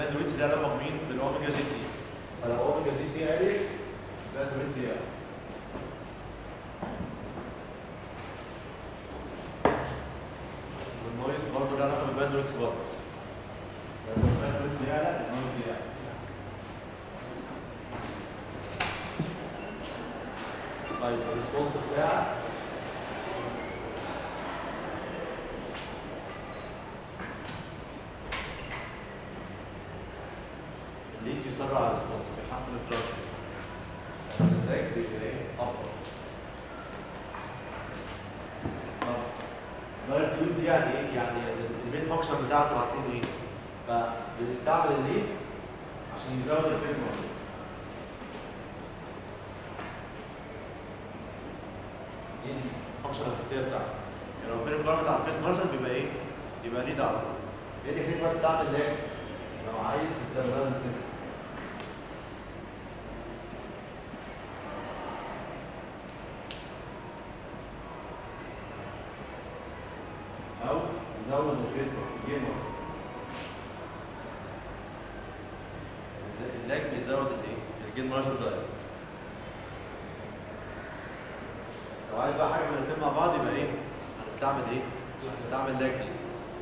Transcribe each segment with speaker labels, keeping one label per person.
Speaker 1: الباند ويدث ده علاقه بمين بالاوميجا جي سي فلو اوميجا جي سي عالي الباند ويدث يعلى والنويز برضه له علاقه بالباند ويدث برضه لما الباند ويدث يعلى النويز يعلى طيب الريسبونس بتاعك الليد يسرع الريسبونس بيحسن التراكشن النتائج بيبقى ايه افضل طب دايركت يوز دي يعني ايه؟ يعني المين فانكشن بتاعته هتكون ايه؟ فبنستعمل الليد عشان يزود الفيلم دي الفانكشن الاساسيه بتاعته يعني لو فين الكارت على الفيس مارشال بيبقى ايه؟ يبقى ليد على طول ايه اللي خليك بقى تستعمل ليه؟ لو عايز تستخدم السيستم او نزود الفيسبوك جيمر اللاج بيزود الايه؟ الجيم مارشال دايركت لو عايز بقى حاجه من الاثنين مع بعض يبقى ايه؟ هنستعمل ايه؟ هنستعمل لاج دي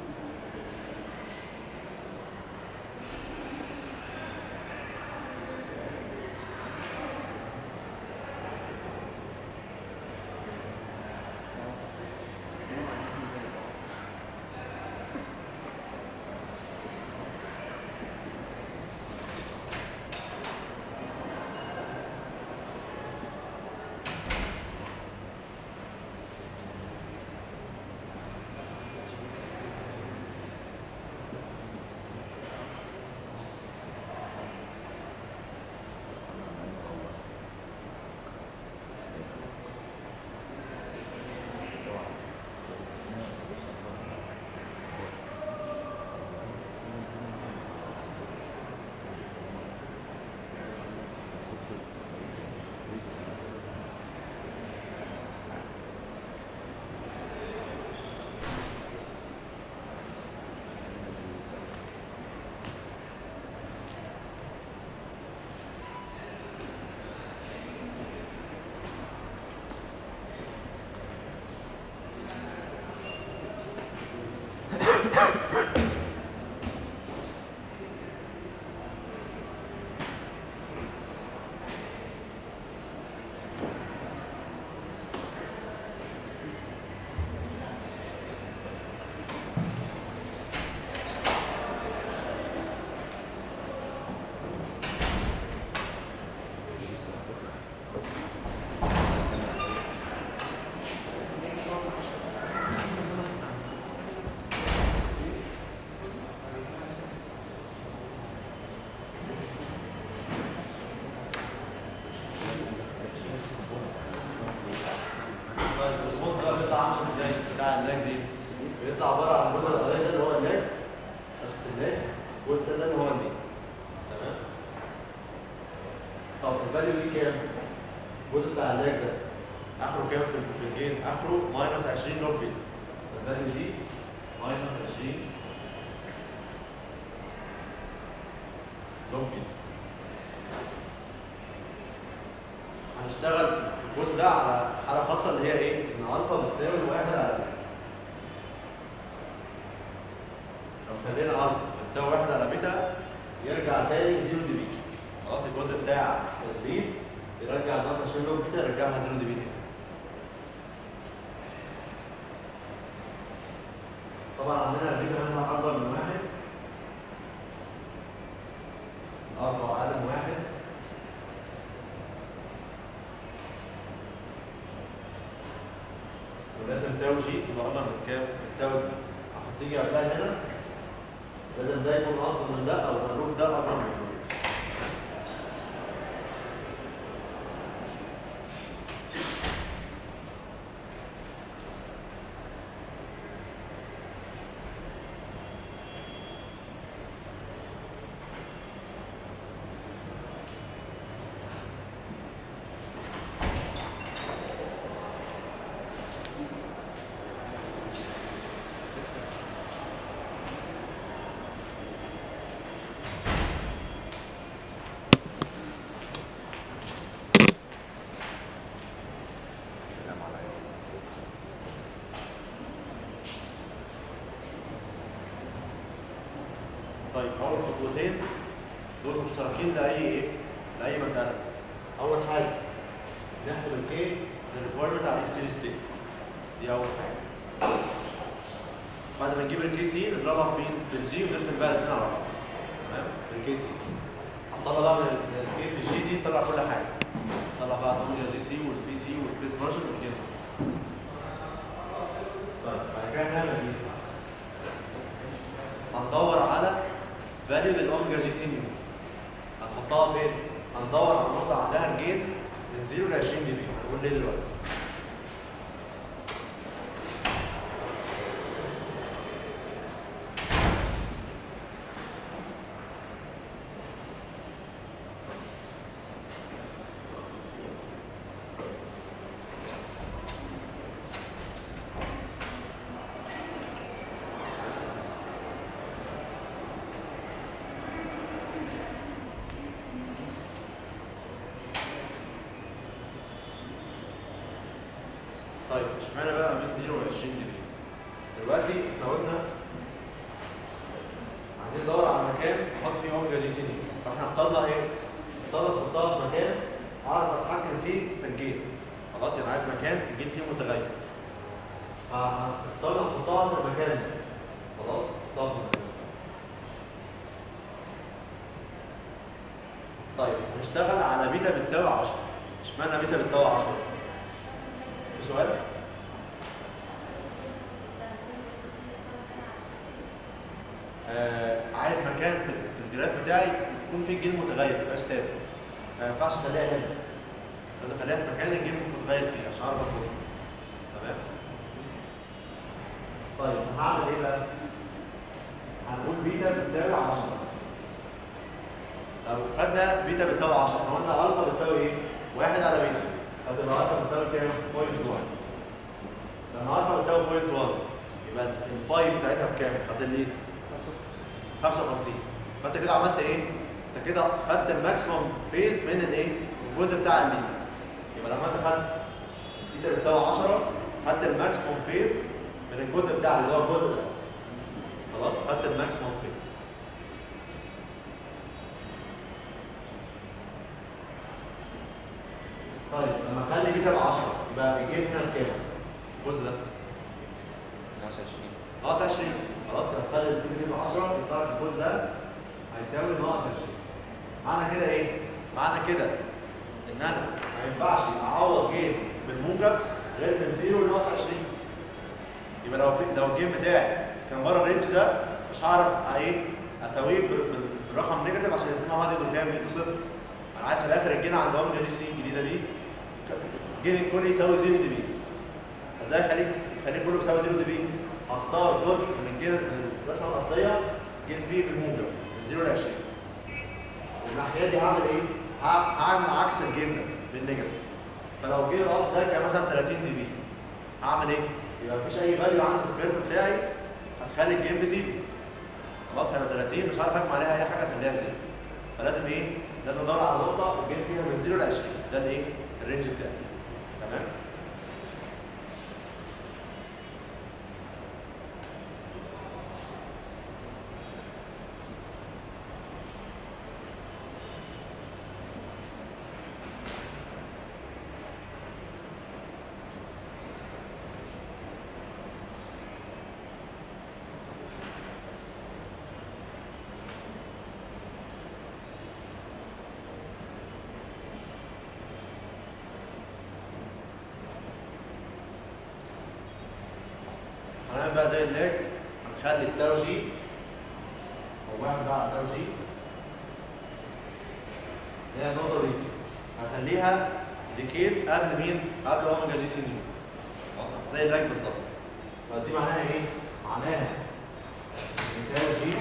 Speaker 1: طيب الريسبونس بقى بيطلع عامل ازاي بتاع اللاج دي بيطلع عباره عن الجزء الاولاني ده اللي هو اللاج اسف اللاج والتاني ده اللي هو الليد تمام طب الفاليو دي كام؟ الجزء بتاع اللاج ده اخره كام في في الجين؟ اخره ماينس 20 لوج بيت الفاليو دي ماينس 20 لوج بيت هنشتغل في الجزء ده على حاله خاصه اللي هي ايه؟ ان الفا بتساوي واحد على بيتا. لو خلينا الفا بتساوي واحد على بيتا يرجع تاني زيرو دي بي. خلاص الجزء بتاع الليد يرجع ناقص 20 لوج بيتا يرجعها زيرو دي بي تاني. طبعا عندنا البيتا هنا اكبر من واحد. الفا اقل من واحد. ولازم تاو شيت يبقى قلنا من كام؟ التاو دي هتيجي قبلها هنا لازم ده يكون اصغر من ده او الروت ده اكبر من الروت خطوتين دول مشتركين لاي ايه لاي مساله اول حاجه نحسب الكي الريكويرمنت على ستيدي ستيت دي اول حاجه بعد ما نجيب الكي سي نضربها في بالجي ونرسم بقى الاثنين على بعض تمام الكي سي هنطلع بقى من الكي في الجي دي نطلع كل حاجه نطلع بقى الاوميجا جي سي والبي سي والسبيس مارشل والجين طيب بعد كده نعمل ايه؟ هندور على فاليو للاوميجا جي سي نيو هنحطها فين؟ هندور على نقطة عندها الجين من 0 ل 20 دي بي هنقول ليه دلوقتي طيب اشمعنى بقى من 0 ل 20 دي بي دلوقتي احنا قلنا عايزين ندور على مكان نحط فيه اوميجا جي سي دي فاحنا اخترنا ايه؟ اخترنا نحطها في مكان اعرف اتحكم فيه في الجين خلاص يعني عايز مكان الجين فيه متغير فاخترنا نحطها في المكان ده خلاص نحطها في المكان ده. طيب هنشتغل على بيتا بتساوي 10 اشمعنى بيتا بتساوي 10 في سؤال آه عايز مكان في في الجراف بتاعي يكون فيه جين متغير ما يبقاش ثابت ما ينفعش اخليها هنا لازم اخليها في مكان الجين متغير فيه عشان اعرف اظبطها تمام طيب هعمل ايه بقى؟ هنقول بيتا بتساوي 10 لو خدنا بيتا بتساوي 10 احنا قلنا الفا بتساوي ايه؟ 1 على بيتا هتبقى الفا بتساوي كام؟ 0.1 لما الفا بتساوي 0.1 يبقى الفاي بتاعتها بكام؟ فاضل لي 55 فانت كده عملت ايه؟ انت كده خدت الماكسيموم فيز من الايه؟ الجزء بتاع الليد يبقى لما انت خدت بيتا بتساوي 10 خدت الماكسيموم فيز من الجزء بتاع اللي هو الجزء ده خلاص خدت الماكسيموم فيز طيب لما اخلي بيتا ب 10 يبقى الجيم هنا بكام؟ الجزء ده
Speaker 2: ناقص 20
Speaker 1: ناقص 20 خلاص لما اخلي البيتا ب 10 يطلع الجزء ده هيساوي ناقص 20 معنى كده ايه؟ معنى كده ان انا ما ينفعش اعوض جيم بالموجب غير من 0 لناقص 20 يبقى لو في لو الجيم بتاعي كان بره الرينج ده مش هعرف ايه اساويه بال- بال- بالرقم نيجاتيف عشان الاثنين مع بعض يدوا كام؟ يدوا صفر انا عايز في الاخر الجين عند اوميجا جي سي الجديده دي الجين الكلي يساوي 0 دي بي ازاي اخليك اخليه كله بيساوي 0 دي بي هختار جزء من الجين من الرسمه الاصليه جين فيه بالموجب من 0 ل 20 والناحيه دي هعمل ايه؟ ه- هعمل عكس الجيم ده بالنيجاتيف فلو الجيم الاصل ده كان مثلا 30 دي بي هعمل ايه؟ يبقى مفيش اي فاليو عندي في الكيرف بتاعي هتخلي الجيم بزيرو خلاص هيبقى 30 مش عارف اجمع عليها اي حاجه اخليها زيرو فلازم ايه؟ لازم ادور على نقطه الجيم فيها من 0 ل 20 ده الايه؟ الرينج بتاعي تمام؟ هنعمل بقى زي الليك هنخلي التاو جي او واحد بقى على التاو جي هي النقطة دي هخليها ديكيت قبل مين؟ قبل اوميجا جي سي نيو خلاص، زي الليك بالظبط فدي معناها ايه؟ معناها ان تاو جي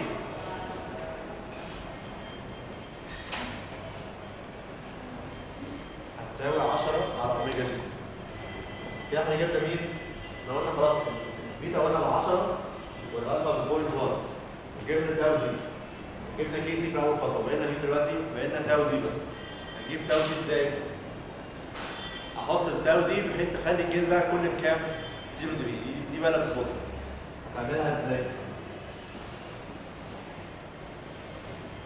Speaker 1: هتساوي 10 على اوميجا جي سي كده احنا جبنا مين؟ احنا قلنا خلاص بيتا قلنا ب 10 والالفا ببوينت 1 وجبنا تاو جي جبنا كي سي في اول خطوه بقينا مين دلوقتي؟ بقينا تاو دي بس هنجيب تاو جي ازاي؟ احط التاو دي بحيث تخلي الجين بقى كل بكام؟ 0 دي بي دي- دي بقى لا تظبطها هعملها ازاي؟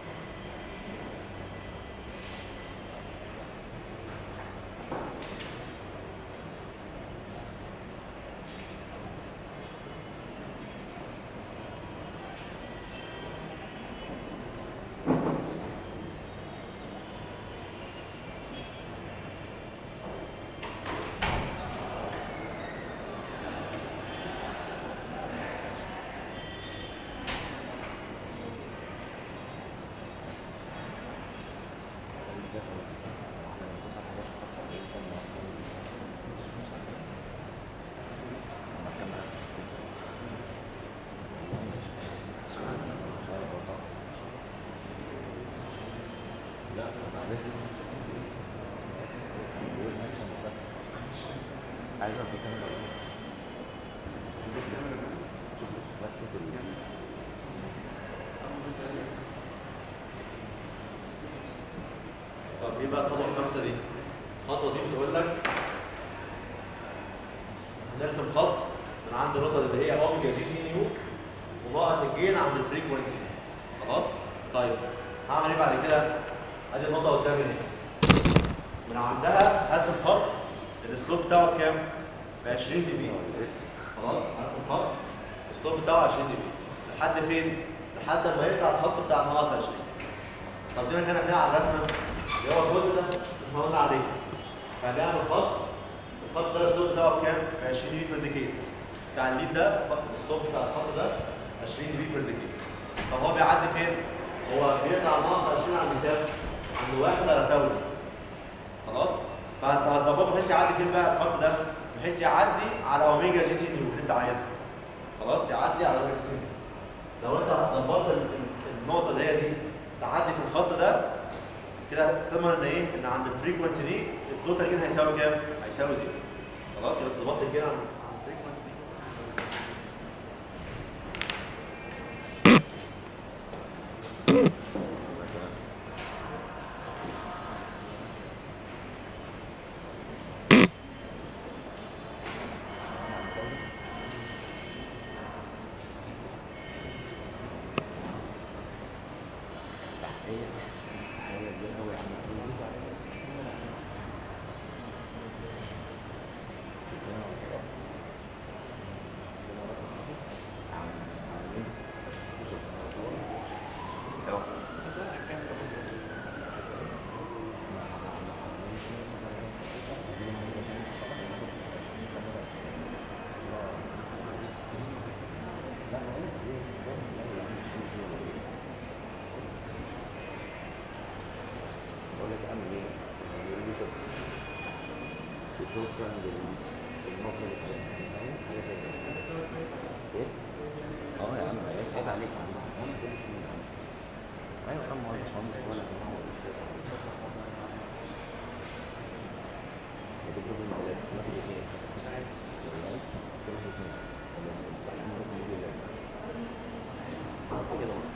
Speaker 2: لا بعدين بيقول اكشن مفتح عايز اعرف الكاميرا ولا لا. شوف الكاميرا شوف فتحة ال
Speaker 1: طب ايه بقى الخطوه الخامسه دي؟ الخطوه دي بتقول لك نرسم خط من عند النقطه اللي هي اوميجا جي سي نيو وناقص الجين عند الفريكونسي خلاص؟ طيب هعمل ايه بعد كده؟ ادي النقطه قدامي اهي من عندها هرسم خط السلوب بتاعه بكام؟ ب 20 دي بي خلاص هرسم خط السلوب بتاعه 20 دي بي لحد فين؟ لحد ما يطلع الخط بتاع ناقص 20 طب دي مكانها فين على الرسمه؟ اللي هو الجزء ده اللي احنا قلنا عليه فهنعمل خط الخط ده السلوب بتاعه بكام؟ ب 20 دي بي بير ديكيت بتاع الليد ده السلوب بتاع الخط ده 20 دي بي بير ديكيت طب هو بيعدي فين؟ هو بيطلع ناقص 20 عند كام؟ عند واحد على تاولي خلاص؟ فانت هتظبطه بحيث يعدي فين بقى الخط ده؟ بحيث يعدي على اوميجا جي سي نيو اللي انت عايزها خلاص يعدي على اوميجا جي سي نيو لو انت ظبطت ال- ال- النقطه اللي هي دي تعدي في الخط ده كده تضمن ان ايه ان عند الفريكونسي دي التوتال جين هيساوي كام هيساوي زيرو خلاص يبقى ظبطت الجين عند عند الفريكونسي دي
Speaker 2: تحقيق حاجة كبيرة أوي يا عم بقول لك اعمل ايه؟ بيقول لي شوف شكرا للمطلب الثاني فاهم؟ حاجه زي كده ايه؟ اه يا عم عيب عيب عليك يا عم وانا كده مش مين يا عم ايوه يا عم هو باشمهندس ولا هو يا دكتور المولاد ما في اثنين كده في اثنين كده اهو.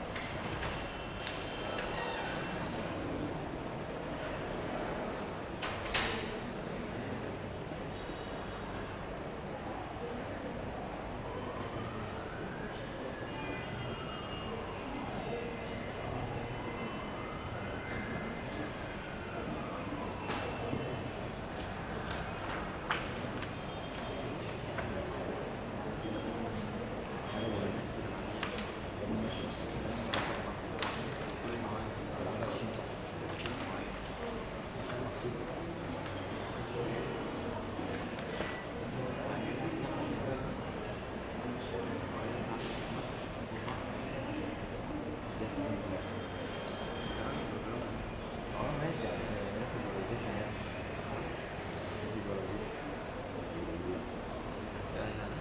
Speaker 2: اه ماشي يعني ناخد البوزيشن يعني دي برازيل سهلة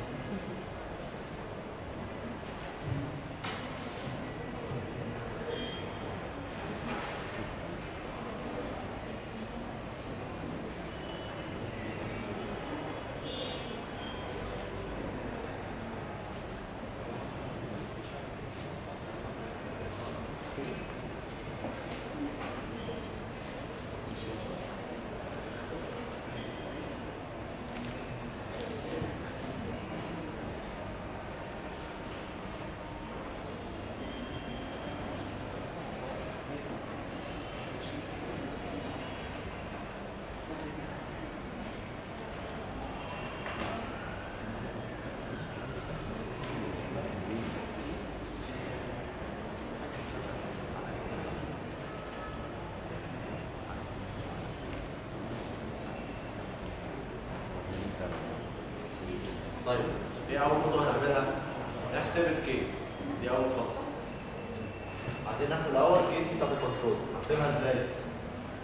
Speaker 1: طيب ايه اول خطوه هنعملها نحسب الكي دي اول خطوه عايزين نحسب الاول كي سي بتاعت الكنترول نحسبها ازاي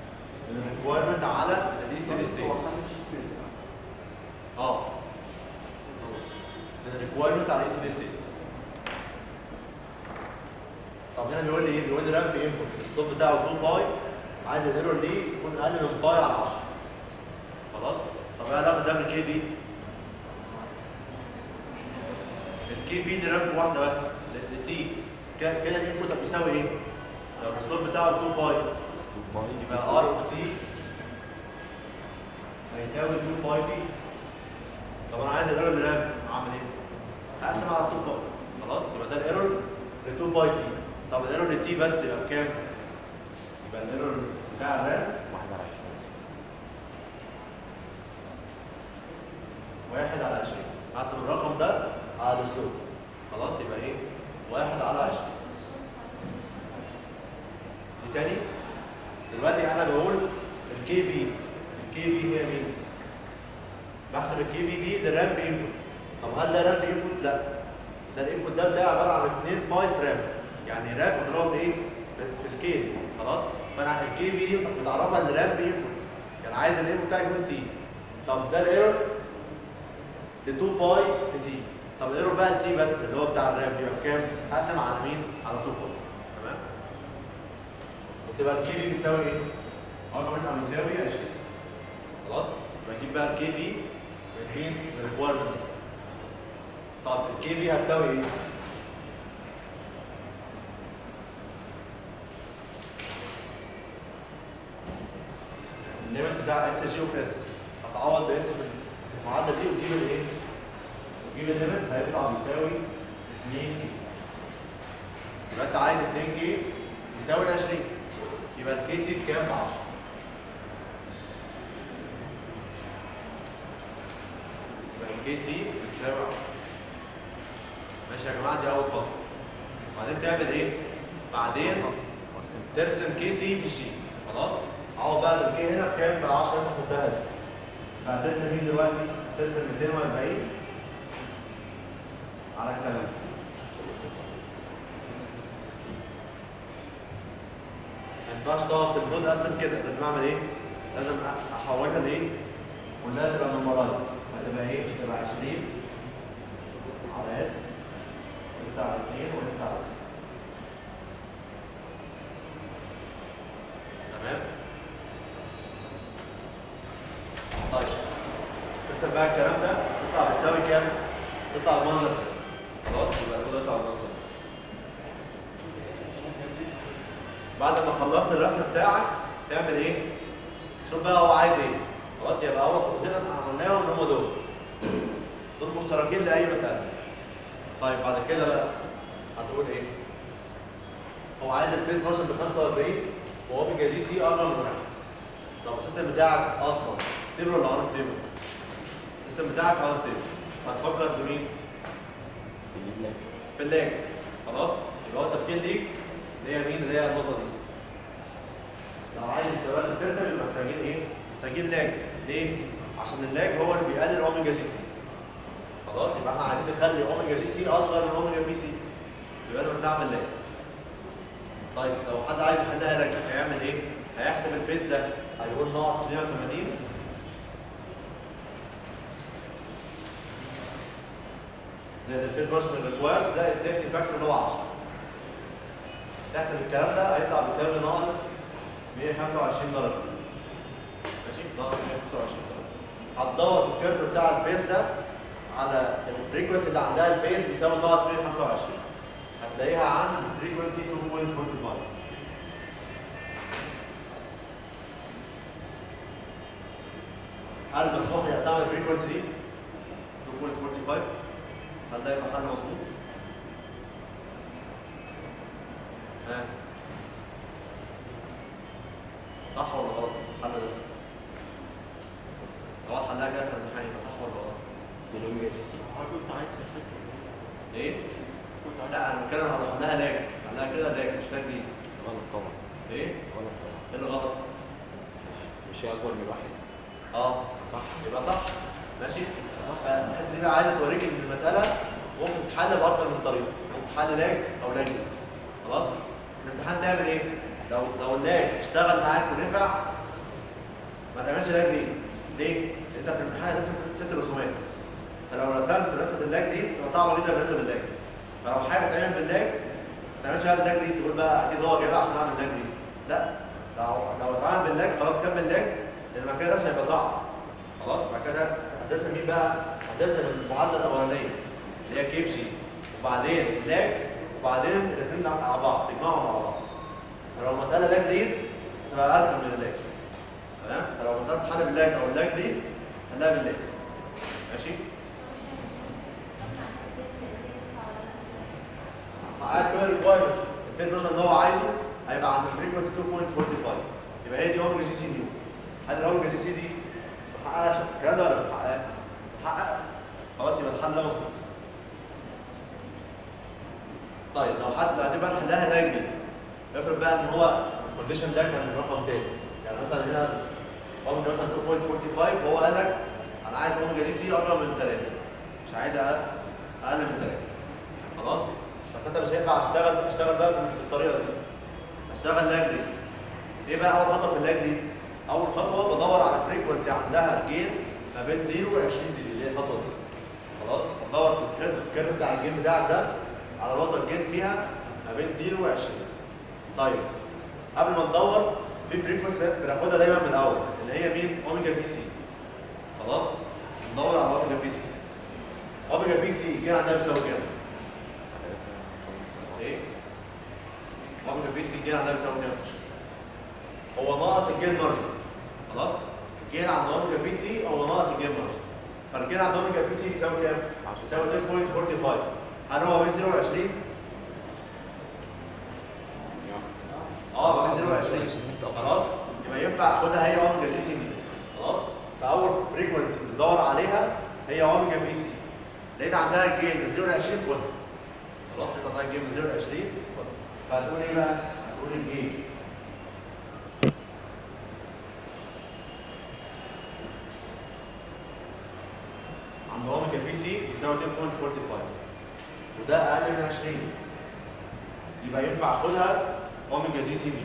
Speaker 1: ريكويرمنت على الدي ستيدي ستيت اه الريكويرمنت على الاي ستيدي ستيت طب هنا بيقول لي ايه بيقول لي رامب انبوت الستوب بتاعه 2 باي عايز الايرور دي يكون اقل من باي على 10 خلاص طب ايه علاقه ده بالكي بي الكي بي دي رامب واحده بس لتي كده الانبوت بيساوي ايه لو الستوب بتاعه 2 باي يبقى ار اوف تي هيساوي 2 باي بي طب انا عايز الايرور لرامب اعمل ايه هقسم على 2 باي خلاص يبقى ده الايرور ل 2 باي تي طب الايرور لتي بس يبقى بكام يبقى الايرور بتاع الرام
Speaker 2: واحد على عشرين
Speaker 1: واحد على 20 هحسب الرقم ده على الاسلوب خلاص يبقى ايه واحد على 20 دي تاني دلوقتي انا بقول الكي بي الكي بي هي مين بحسب الكي بي دي ده رامب انبوت طب هل ده رامب انبوت لا ده الانبوت ده ده عباره عن 2 بايت رام يعني رام مضروب ايه في سكيل خلاص فانا الكي بي دي بتعرفها الرامب انبوت يعني عايز الانبوت بتاعي يكون تي طب ده الايرور ل 2 باي في تي طب الايرور بقى التي بس اللي هو بتاع الرام يبقى بكام هقسم على مين على 2 باي تمام وتبقى الكي بي بتساوي ايه رقم انت بيساوي 20 خلاص يبقى نجيب بقى الكي بي من مين من الريكويرمنت طب الكي بي هتساوي ايه الليمت بتاع اس جي اوف اس هتعوض باس في المعادله دي وتجيب الايه وتجيب الليمت هيطلع بيساوي 2 كي يبقى انت عايز 2 كي يساوي 20 يبقى الكي سي بكام ب 10 يبقى الكي سي بتساوي 10 ماشي يا جماعه دي اول خطوه بعدين تعمل ايه بعدين ترسم كي سي في الشيت خلاص اقعد بقى الكي هنا بكام ب 10 انت خدتها دي فهترسم مين دلوقتي ترسم 240 على الكلام ده. ما ينفعش تقعد في الكود ارسم كده لازم اعمل ايه لازم احولها لايه كلها تبقى نمبرات هتبقى ايه تبقى 20 على اس لسه على 2 ولسه على 2 تمام طيب لسه بقى الكلام ده تطلع بتساوي كام تطلع المنظر ده. خلاص يبقى كده يطلع المنظر ده. بعد ما خلصت الرسم بتاعك تعمل ايه شوف بقى هو عايز ايه خلاص يبقى اول خطوتين احنا عملناهم هم دول دول مشتركين لاي مساله طيب بعد كده بقى هتقول ايه هو عايز الفيس مارشل ب 45 وهو بيجازيه سي اقرب من واحد طب السيستم بتاعك اصلا ستيبل ولا ان ستيبل السيستم بتاعك ان ستيبل هتفكر في مين
Speaker 2: بيجيب لك
Speaker 1: في اللاج خلاص يبقى هو التفكير ليك اللي هي مين اللي هي النقطه دي لو عايز تبقى السيستم يبقى محتاجين ايه محتاجين لاج ليه عشان اللاج هو اللي بيقلل اوميجا جي سي خلاص يبقى احنا عايزين نخلي اوميجا جي سي اصغر من اوميجا بي سي يبقى انا بستعمل لاج طيب لو حد عايز يحلها لك هيعمل ايه هيحسب البيس ده هيقول ناقص 180 زائد الفيس مارشل ريكوايرد زائد السيفتي فاكتور اللي هو 10 تحسب الكلام ده هيطلع بيساوي ناقص 125 درجه ماشي ناقص 125 درجه هتدور في الكيرف بتاع البيس ده على الفريكونسي اللي عندها البيس بيساوي ناقص 125 هتلاقيها عند الفريكونسي 2.45 هل مسموح لي استعمل الفريكونسي دي 2.45 هل ده يبقى حل مظبوط؟ ها صح ولا غلط الحل ده؟ لو واحد حلها كده في الامتحان يبقى صح ولا غلط؟
Speaker 2: بالاوميجا جي سي
Speaker 1: كنت عايز ايه؟ كنت لا انا بتكلم على خلاها لاج خلاها كده لاج مش لاج دي
Speaker 2: غلط طبعا
Speaker 1: ايه؟
Speaker 2: غلط طبعا
Speaker 1: ايه اللي غلط؟
Speaker 2: مش هي اكبر من واحد
Speaker 1: اه
Speaker 2: صح
Speaker 1: يبقى صح ماشي فالحته دي بقى عايز اوريك ان المساله ممكن تتحل باكتر من طريقه ممكن تتحل لاج او لاج خلاص الامتحان تعمل ايه لو لو اللاج اشتغل معاك ونفع ما تعملش لاج دي ليه؟ انت في الامتحان هترسم ست رسومات فلو رسمت رسمه اللاج دي تبقى صعبه جدا بالنسبه للاج فلو حاجه تعمل باللاج ما تعملش بقى باللاج دي تقول بقى اكيد هو جايبها عشان اعمل اللاج دي لا لو لو اتعمل باللاج خلاص كمل لاج لان بعد كده الرسم هيبقى صعب خلاص بعد كده هترسم مين بقى؟ هترسم المعادله الاولانيه اللي هي كيبشي وبعدين لاج وبعدين الاثنين مع بعض تجمعهم مع بعض فلو المساله لاج دي تبقى ارسم من اللاج تمام فلو مساله حل باللاج او اللاج دي خليها باللاج ماشي معاك كل الريكوايرمنت الفيز مثلا اللي هو عايزه هيبقى عند الفريكونسي 2.45 يبقى هي دي اوميجا جي سي نيو هل الاوميجا جي سي دي محققه الكلام ده ولا مش محققه؟ محققه خلاص يبقى الحل ده مظبوط طيب لو حد هتبقى نحلها لاج دي افرض بقى ان هو الكونديشن ده كان رقم تاني يعني مثلا هنا اوميجا مثلا 2.45 وهو قال لك انا عايز اوميجا جي سي اقرب من 3 مش عايز اقل أقل من 3 خلاص بس انت مش هينفع اشتغل اشتغل بقى بالطريقه دي اشتغل لاج دي ايه بقى اول خطوه في اللاج دي اول خطوه بدور على فريكونسي عندها جين ما بين 0 و 20 دي اللي هي الخطوه دي خلاص بدور في الكيرف الكيرف بتاع الجين بتاعك ده على الوضع الجين فيها ما بين 0 و 20 طيب قبل ما ندور في فريكونسي بناخدها دايما من الاول اللي هي مين اوميجا بي سي خلاص ندور على اوميجا بي سي اوميجا بي سي الجين عندها بيساوي كام ايه اوميجا بي سي الجين عندها بيساوي كام هو ناقص الجين مارجن خلاص الجين عند اوميجا بي سي هو ناقص الجين مارجن فالجين عند اوميجا بي سي بيساوي كام بيساوي 10.45 هل هو بين 0 و 20 اه بين 0 و 20 خلاص يبقى ينفع اخدها هي اوميجا جي سي دي خلاص فاول فريكونسي بندور عليها هي اوميجا بي سي لقيت عندها الجين من 0 ل 20 خدها خلاص لقيت عندها الجين من 0 ل 20 خدها فهتقول ايه بقى؟ هتقول الجين عند اوميجا بي سي بيساوي 2.45 وده اقل من 20 يبقى ينفع اخدها اوميجا جي سي دي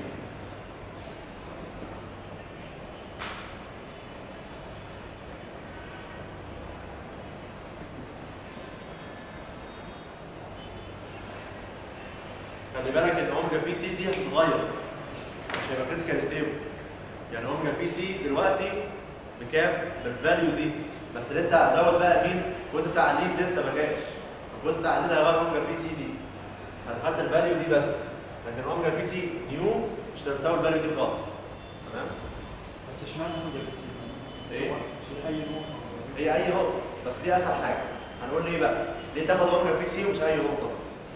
Speaker 1: خلي بالك ان اوميجا بي سي دي هتتغير مش هيبقى كريتيكال ستيبل يعني اوميجا بي سي دلوقتي بكام؟ بالفاليو دي بس لسه هزود بقى مين؟ الجزء بتاع الليد لسه ما جاش الجزء بتاع الليد هيغير اوميجا بي سي دي انا خدت الفاليو دي بس لكن اوميجا بي سي نيو مش هتساوي الفاليو دي خالص تمام؟
Speaker 3: بس اشمعنى هو جاب السي
Speaker 1: ايه؟
Speaker 3: مش اي نقطه
Speaker 1: هي اي نقطه بس دي اسهل حاجه هنقول ليه بقى؟ ليه تاخد اوميجا بي سي ومش اي نقطه؟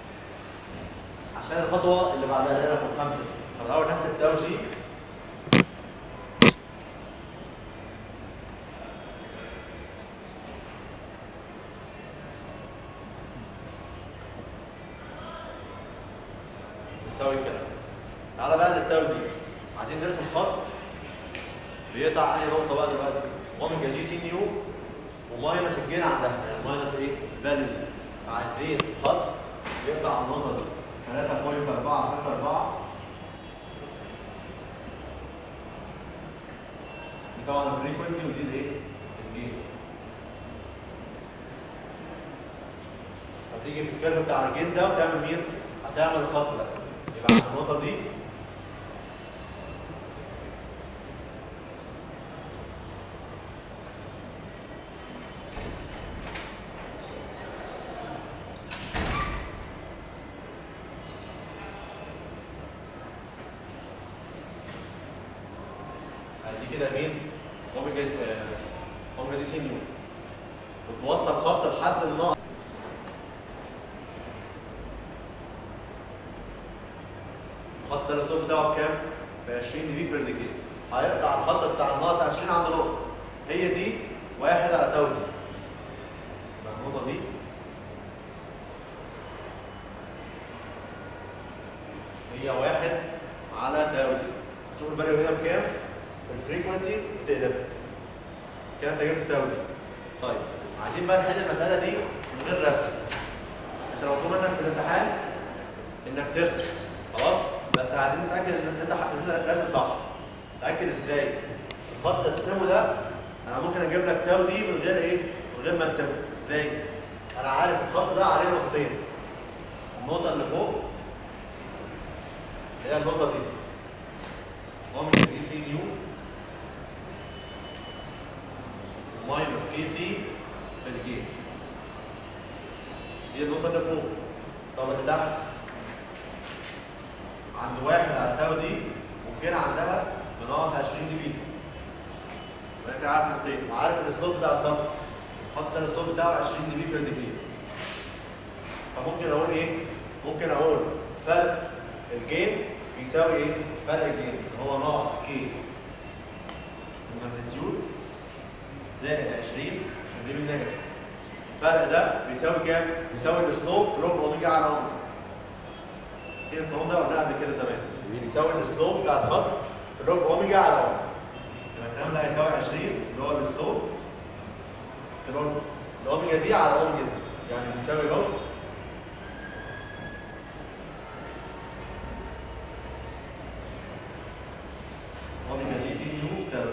Speaker 1: عشان الخطوه اللي بعدها اللي هي رقم خمسه فالاول نحسب تاو جي تساوي الكلام تعالى بقى للتاو دي عايزين نرسم خط بيقطع اي نقطه بقى دلوقتي اوميجا جي سي نيو وماينس الجين عندها يعني ماينس ايه الفاليو دي فعايزين خط يقطع النقطه دي 3.4 دي طبعا الفريكونسي ودي الايه الجين هتيجي في الكيرف بتاع الجين ده وتعمل مين هتعمل الخط ده يبقى عند النقطه دي دي كده مين؟ اوميجا آه، اوميجا جي سي نيو وتوصل خط لحد النقط الخط ده الاسلوب بتاعه بكام؟ ب 20 دي بير ديكي هيقطع الخط بتاع الناقص 20 عند نقطة هي دي واحد على تاو دي يبقى النقطة دي هي واحد على تاو دي شوف الفاليو هنا بكام؟ الفريكونسي بتقلبها كده انت جبت تاو دي طيب عايزين بقى نحل المسألة دي من غير رسم انت لو طول منك في الامتحان انك ترسم خلاص بس عايزين نتاكد ان انت حققت الرسم صح تاكد ازاي الخط اللي ترسمه ده انا ممكن اجيب لك تاو دي من غير ايه من غير ما ارسمه ازاي انا عارف الخط ده عليه نقطتين النقطه اللي فوق هي النقطه دي اوميجا دي سي نيو ماينس كي سي في الجيم دي النقطه اللي فوق طب اللي تحت عند واحد على التاو دي ممكن عندها بناقص 20 دي بي وانت عارف النقطتين وعارف الاسلوب بتاع الضغط حط ده الاسلوب بتاعه 20 دي بي بير ديجري فممكن اقول ايه ممكن اقول فرق الجيم بيساوي ايه فرق الجيم هو ناقص كي الماجنتيود زائد 20 عشان دي بالنيجاتيف الفرق ده بيساوي كام بيساوي الاسلوب لوج اوميجا على اوميجا كده القانون ده قلناه قبل كده زمان بيساوي الاسلوب بتاع الخط لوج اوميجا على اوميجا يبقى الكلام ده هيساوي 20 اللي هو الاسلوب اللوج الاوميجا دي على اوميجا دي يعني بيساوي لوج اوميجا دي في نيو تاو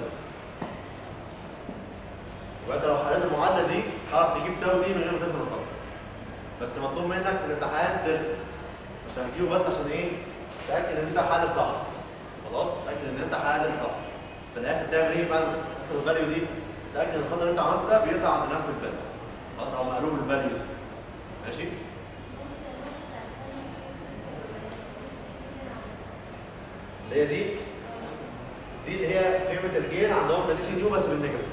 Speaker 1: يبقى انت لو حليت المعادله دي تعرف تجيب تاو دي من غير ما ترسم الخط بس مطلوب منك في الامتحان ترسم مش هتجيبه بس عشان ايه تاكد ان انت حالل صح خلاص تاكد ان انت حالل صح في الاخر تعمل ايه بعد ما تاخد الفاليو دي تاكد ان الخط اللي انت عملته ده بيطلع عند نفس الفاليو خلاص او مقلوب الفاليو دي ماشي اللي هي دي دي اللي هي قيمه الجين عندهم 30 يوم بس بالنيجاتيف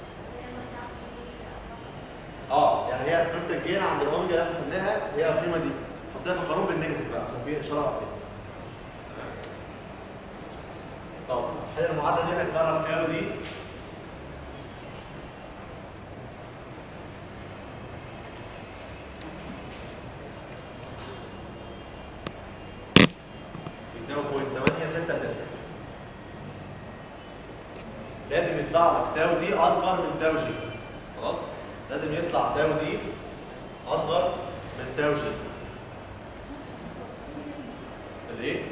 Speaker 1: اه يعني هي قيمه الجين عند الاوميجا اللي احنا خدناها هي القيمه دي حطيها في القانون بالنيجاتيف بقى عشان في اشاره عطيه طب حل المعادله دي هنتصرف فيها دي يساوي 0.866 لازم يطلع لك تاو دي اصغر من تاو جي خلاص لازم يطلع تاو دي اصغر من تاو جي الايه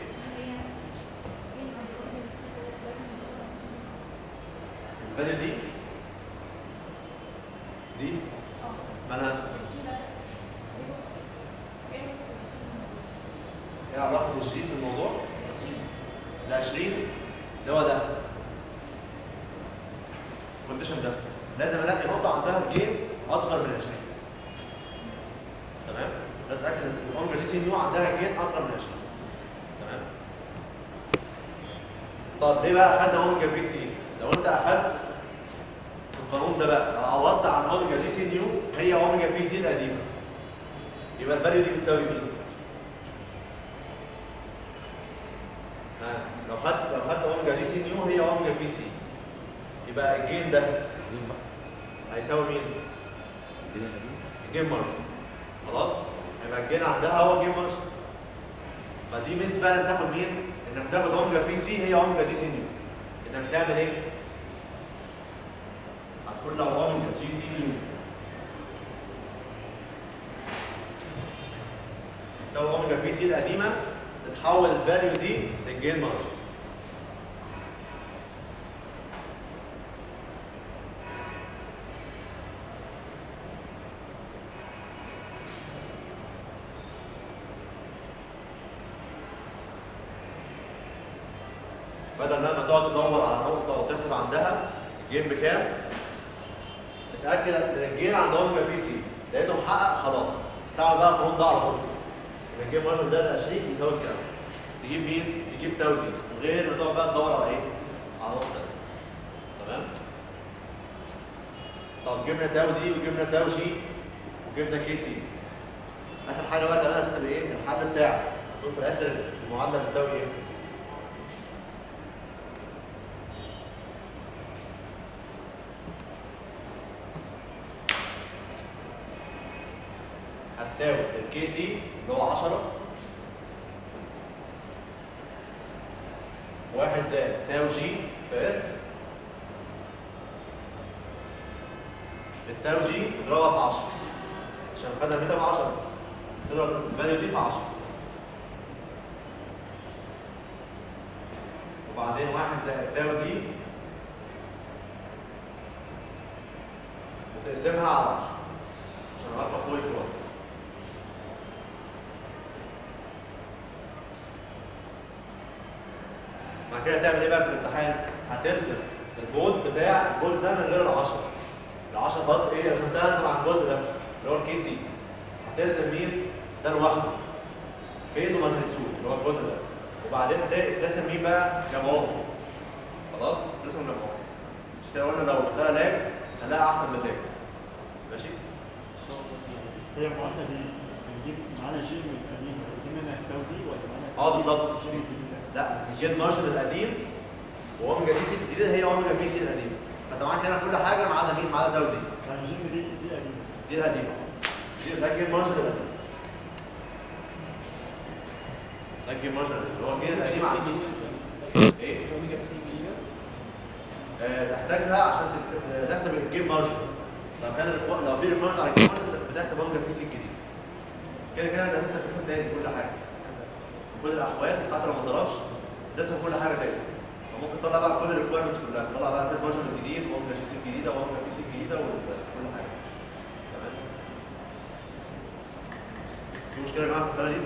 Speaker 1: الفاليو دي دي ما انا ايه علاقه الجي في الموضوع ال 20 اللي هو ده الكونديشن ده لازم الاقي نقطه عندها الجين اصغر من 20 تمام لازم اتاكد ان الاوميجا دي سي نيو عندها جين اصغر من 20 تمام طب ليه بقى اخدنا اوميجا بي سي لو انت اخدت القانون ده بقى لو عوضت عن اوميجا دي سي نيو هي اوميجا بي سي القديمه يبقى الفاليو دي بتساوي مين ها لو خدت لو خدت اوميجا دي سي نيو هي اوميجا بي سي يبقى الجين ده
Speaker 2: مين بقى؟
Speaker 1: هيساوي مين
Speaker 2: الدنيا قديمة
Speaker 1: الجين مارشال خلاص يبقى الجين عندها هو جين مارشال فدي ميزه بقى انك تاخد مين انك تاخد اوميجا بي سي هي اوميجا دي سي نيو انك تعمل ايه هتقول لو اوميجا جي سي نيو لو اوميجا بي سي القديمه تتحول الفاليو دي للجين مارشال بدل ما تقعد تدور على نقطة وتحسب عندها الجيم بكام تتأكد ان الجيم عند اوميجا بي سي لقيته محقق خلاص استعمل بقى القانون ده على طول ان الجيم واحد زائد 20 يساوي الكلام تجيب مين؟ تجيب تاو دي من غير ما تقعد بقى تدور على ايه؟ على نقطة تانية. تمام؟ طب جبنا تاو دي وجبنا تاو جي وجبنا كي سي اخر حاجة بقى كمان هتكتب ايه؟ الحل بتاعك هتقول في الاخر المعادلة بتساوي ايه؟ هتساوي الكي سي اللي هو 10 واحد زائد تاو جي في اس التاو جي تضربها في 10 عشان خدها متر ب 10 تضرب الفاليو دي في 10 وبعدين واحد زائد تاو دي وتقسمها على 10 عشان ارقم فوق الكوار بعد كده تعمل ايه بقى في الامتحان؟ هترسم البود بتاع الجزء ده من غير ال 10 ال 10 خلاص ايه رسمتها انت مع الجزء ده اللي هو الكي سي هترسم مين؟ ده لوحده فيز وماجنتيود اللي هو الجزء ده وبعدين ت- ترسم مين بقى؟ جنبهم خلاص؟ ترسم جنبهم مش كده قلنا لو مسألة لاب هنلاقي احسن من لاب ماشي؟
Speaker 3: هي المعادلة دي بنجيب معانا جيم من القديم بنجيب منها التاو دي ولا معانا
Speaker 1: اه بالظبط
Speaker 3: جيم الجديدة
Speaker 1: لا الجين مارشال القديم واوميجا بي سي الجديده هي اوميجا بي سي القديمه فانت معاك هنا كل حاجه ما عدا مين ما عدا ده ودي
Speaker 3: يعني الجيم دي دي قديمة
Speaker 1: دي القديمه دي ده الجين مارشال القديم ده الجين مارشال اللي هو الجين القديم عندي ايه آه، تحتاجها عشان تست- تحسب الجيم مارشال لو كان الريكو- لو في ريكورد على الجيم مارشال بتحسب اوميجا بي سي الجديد كده كده انت لسه بتحسب تاني كل حاجه في كل الاحوال حتى لو ما ضربش تحسب كل حاجه تاني فممكن تطلع بقى كل الريكويرمنتس كلها تطلع بقى الجيم مارشال الجديد واوميجا بي سي الجديده واوميجا بي سي الجديده وكل حاجه تمام في مشكله يا جماعه في المساله دي؟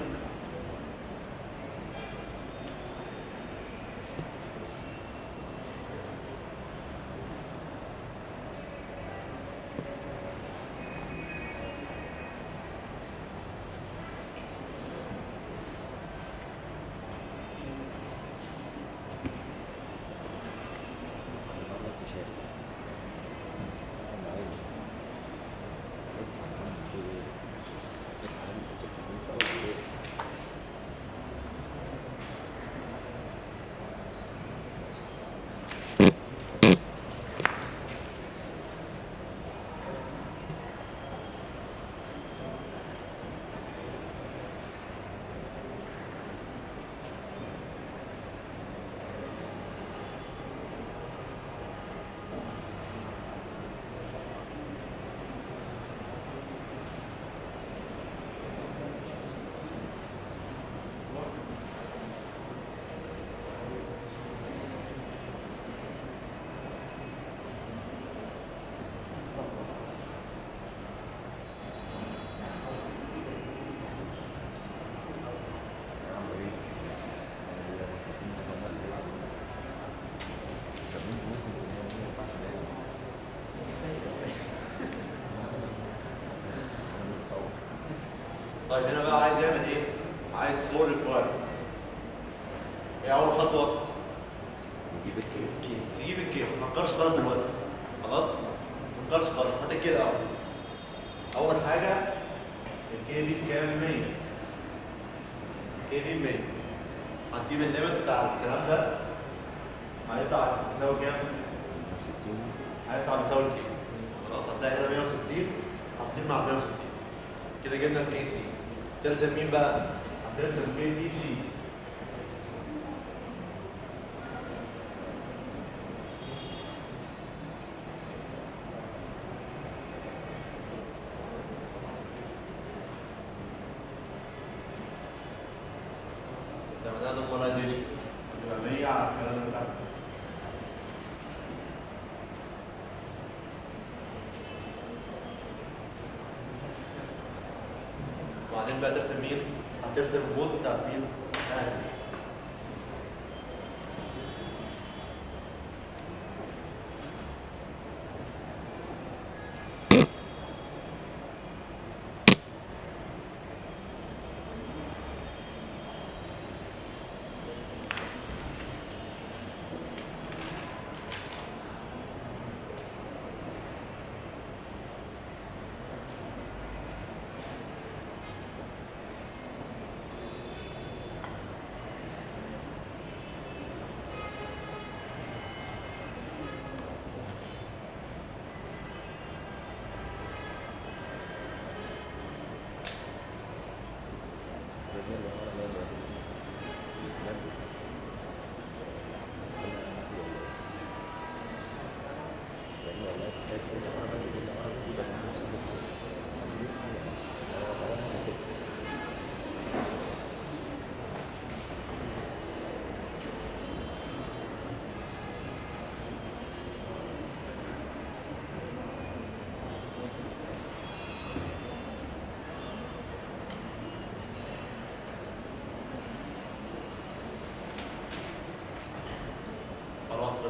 Speaker 1: طيب هنا بقى عايز يعمل ايه؟ عايز فور ريكوايرمنت ايه اول خطوه؟
Speaker 2: نجيب الكيس
Speaker 1: الكي تجيب الكي ما تفكرش خالص دلوقتي خلاص؟ ما تفكرش خالص هات الكي الاول اول حاجه الكي دي بكام 100 الكي دي 100 هتجيب الليمت بتاع الكلام ده هيطلع يساوي كام؟ هيطلع بيساوي الكي خلاص هتلاقي هنا 160 حاطين مع 160 كده جبنا الكي سي ترسم مين بقى؟ هترسم كي سي جي ده ده نورماليزيشن يبقى 100 على الكلام اللي تحت وبعدين بقى ترسم مين؟ هترسم البوت بتاع مين؟ اهلي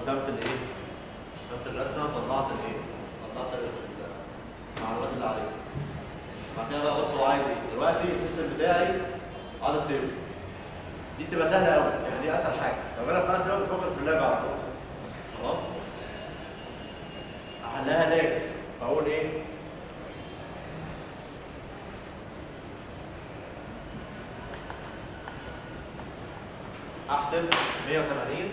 Speaker 1: رسمت الايه رسمت الرسمه وطلعت الايه طلعت المعلومات اللي عليها بعد كده بقى بص هو عايز ايه دلوقتي السيستم بتاعي على ستيبل دي تبقى سهله قوي يعني دي اسهل حاجه لو انا في نفس الوقت بفكر في اللعبه على طول خلاص احلها لاج فاقول ايه احسب 180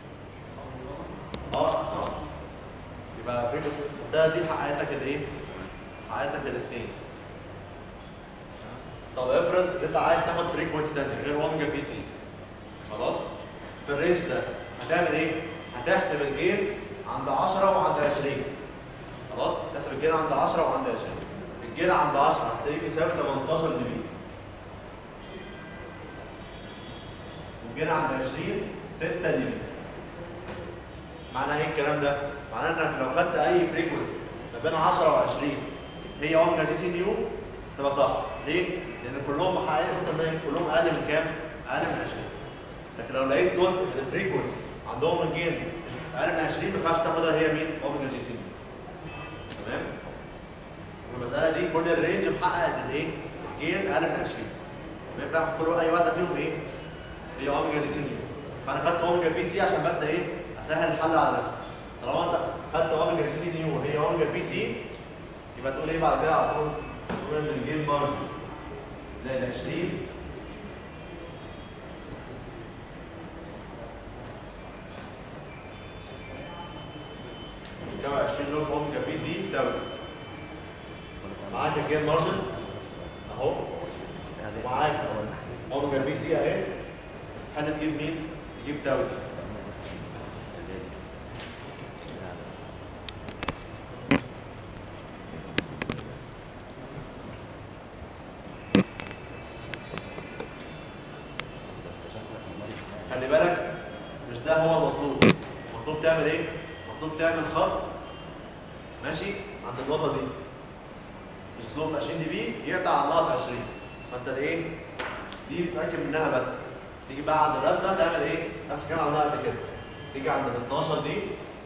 Speaker 1: اه اه يبقى فكره ده دي حققت لك الايه حققت لك الاثنين طب افرض ان انت عايز تاخد فريكونسي تاني غير اوميجا بي سي خلاص في الرينج ده هتعمل ايه هتحسب الجين عند 10 وعند 20 خلاص تحسب الجين عند 10 وعند 20 الجين عند 10 هتلاقيه بيساوي 18 دي بي والجين عند 20 6 دي بي معنى ايه الكلام ده معناه انك لو خدت اي فريكونسي ما بين 10 و20 هي اوميجا جي سي نيو تبقى صح ليه لان كلهم محققين الخطه كلهم اقل من كام اقل من 20 لكن لو لقيت جزء من الفريكونسي عندهم الجين اقل من 20 ما ينفعش تاخدها هي مين اوميجا جي سي تمام والمساله دي كل الرينج محقق الايه الجين اقل من 20 ما ينفعش كل اي واحده فيهم ايه هي اوميجا جي سي فانا خدت اوميجا بي سي عشان بس ايه اسهل الحل على نفسي طالما انت خدت اوميجا جي سي نيو وهي اوميجا بي سي يبقى تقول ايه بعد كده على طول تقول ان الجين برضه زائد 20 يساوي 20 لوج اوميجا بي سي تساوي معاك الجين مارجن اهو ومعاك اوميجا بي سي اهي هتجيب مين؟ تجيب تاو دي خلي بالك مش ده هو المطلوب المطلوب تعمل ايه المطلوب تعمل خط ماشي عند النقطه دي اسلوب 20 دي بي يقطع على ناقص 20 فانت ايه دي بتتاكد منها بس تيجي بقى عند الرسمه تعمل ايه نفس الكلام عملناه قبل كده تيجي عند ال 12 دي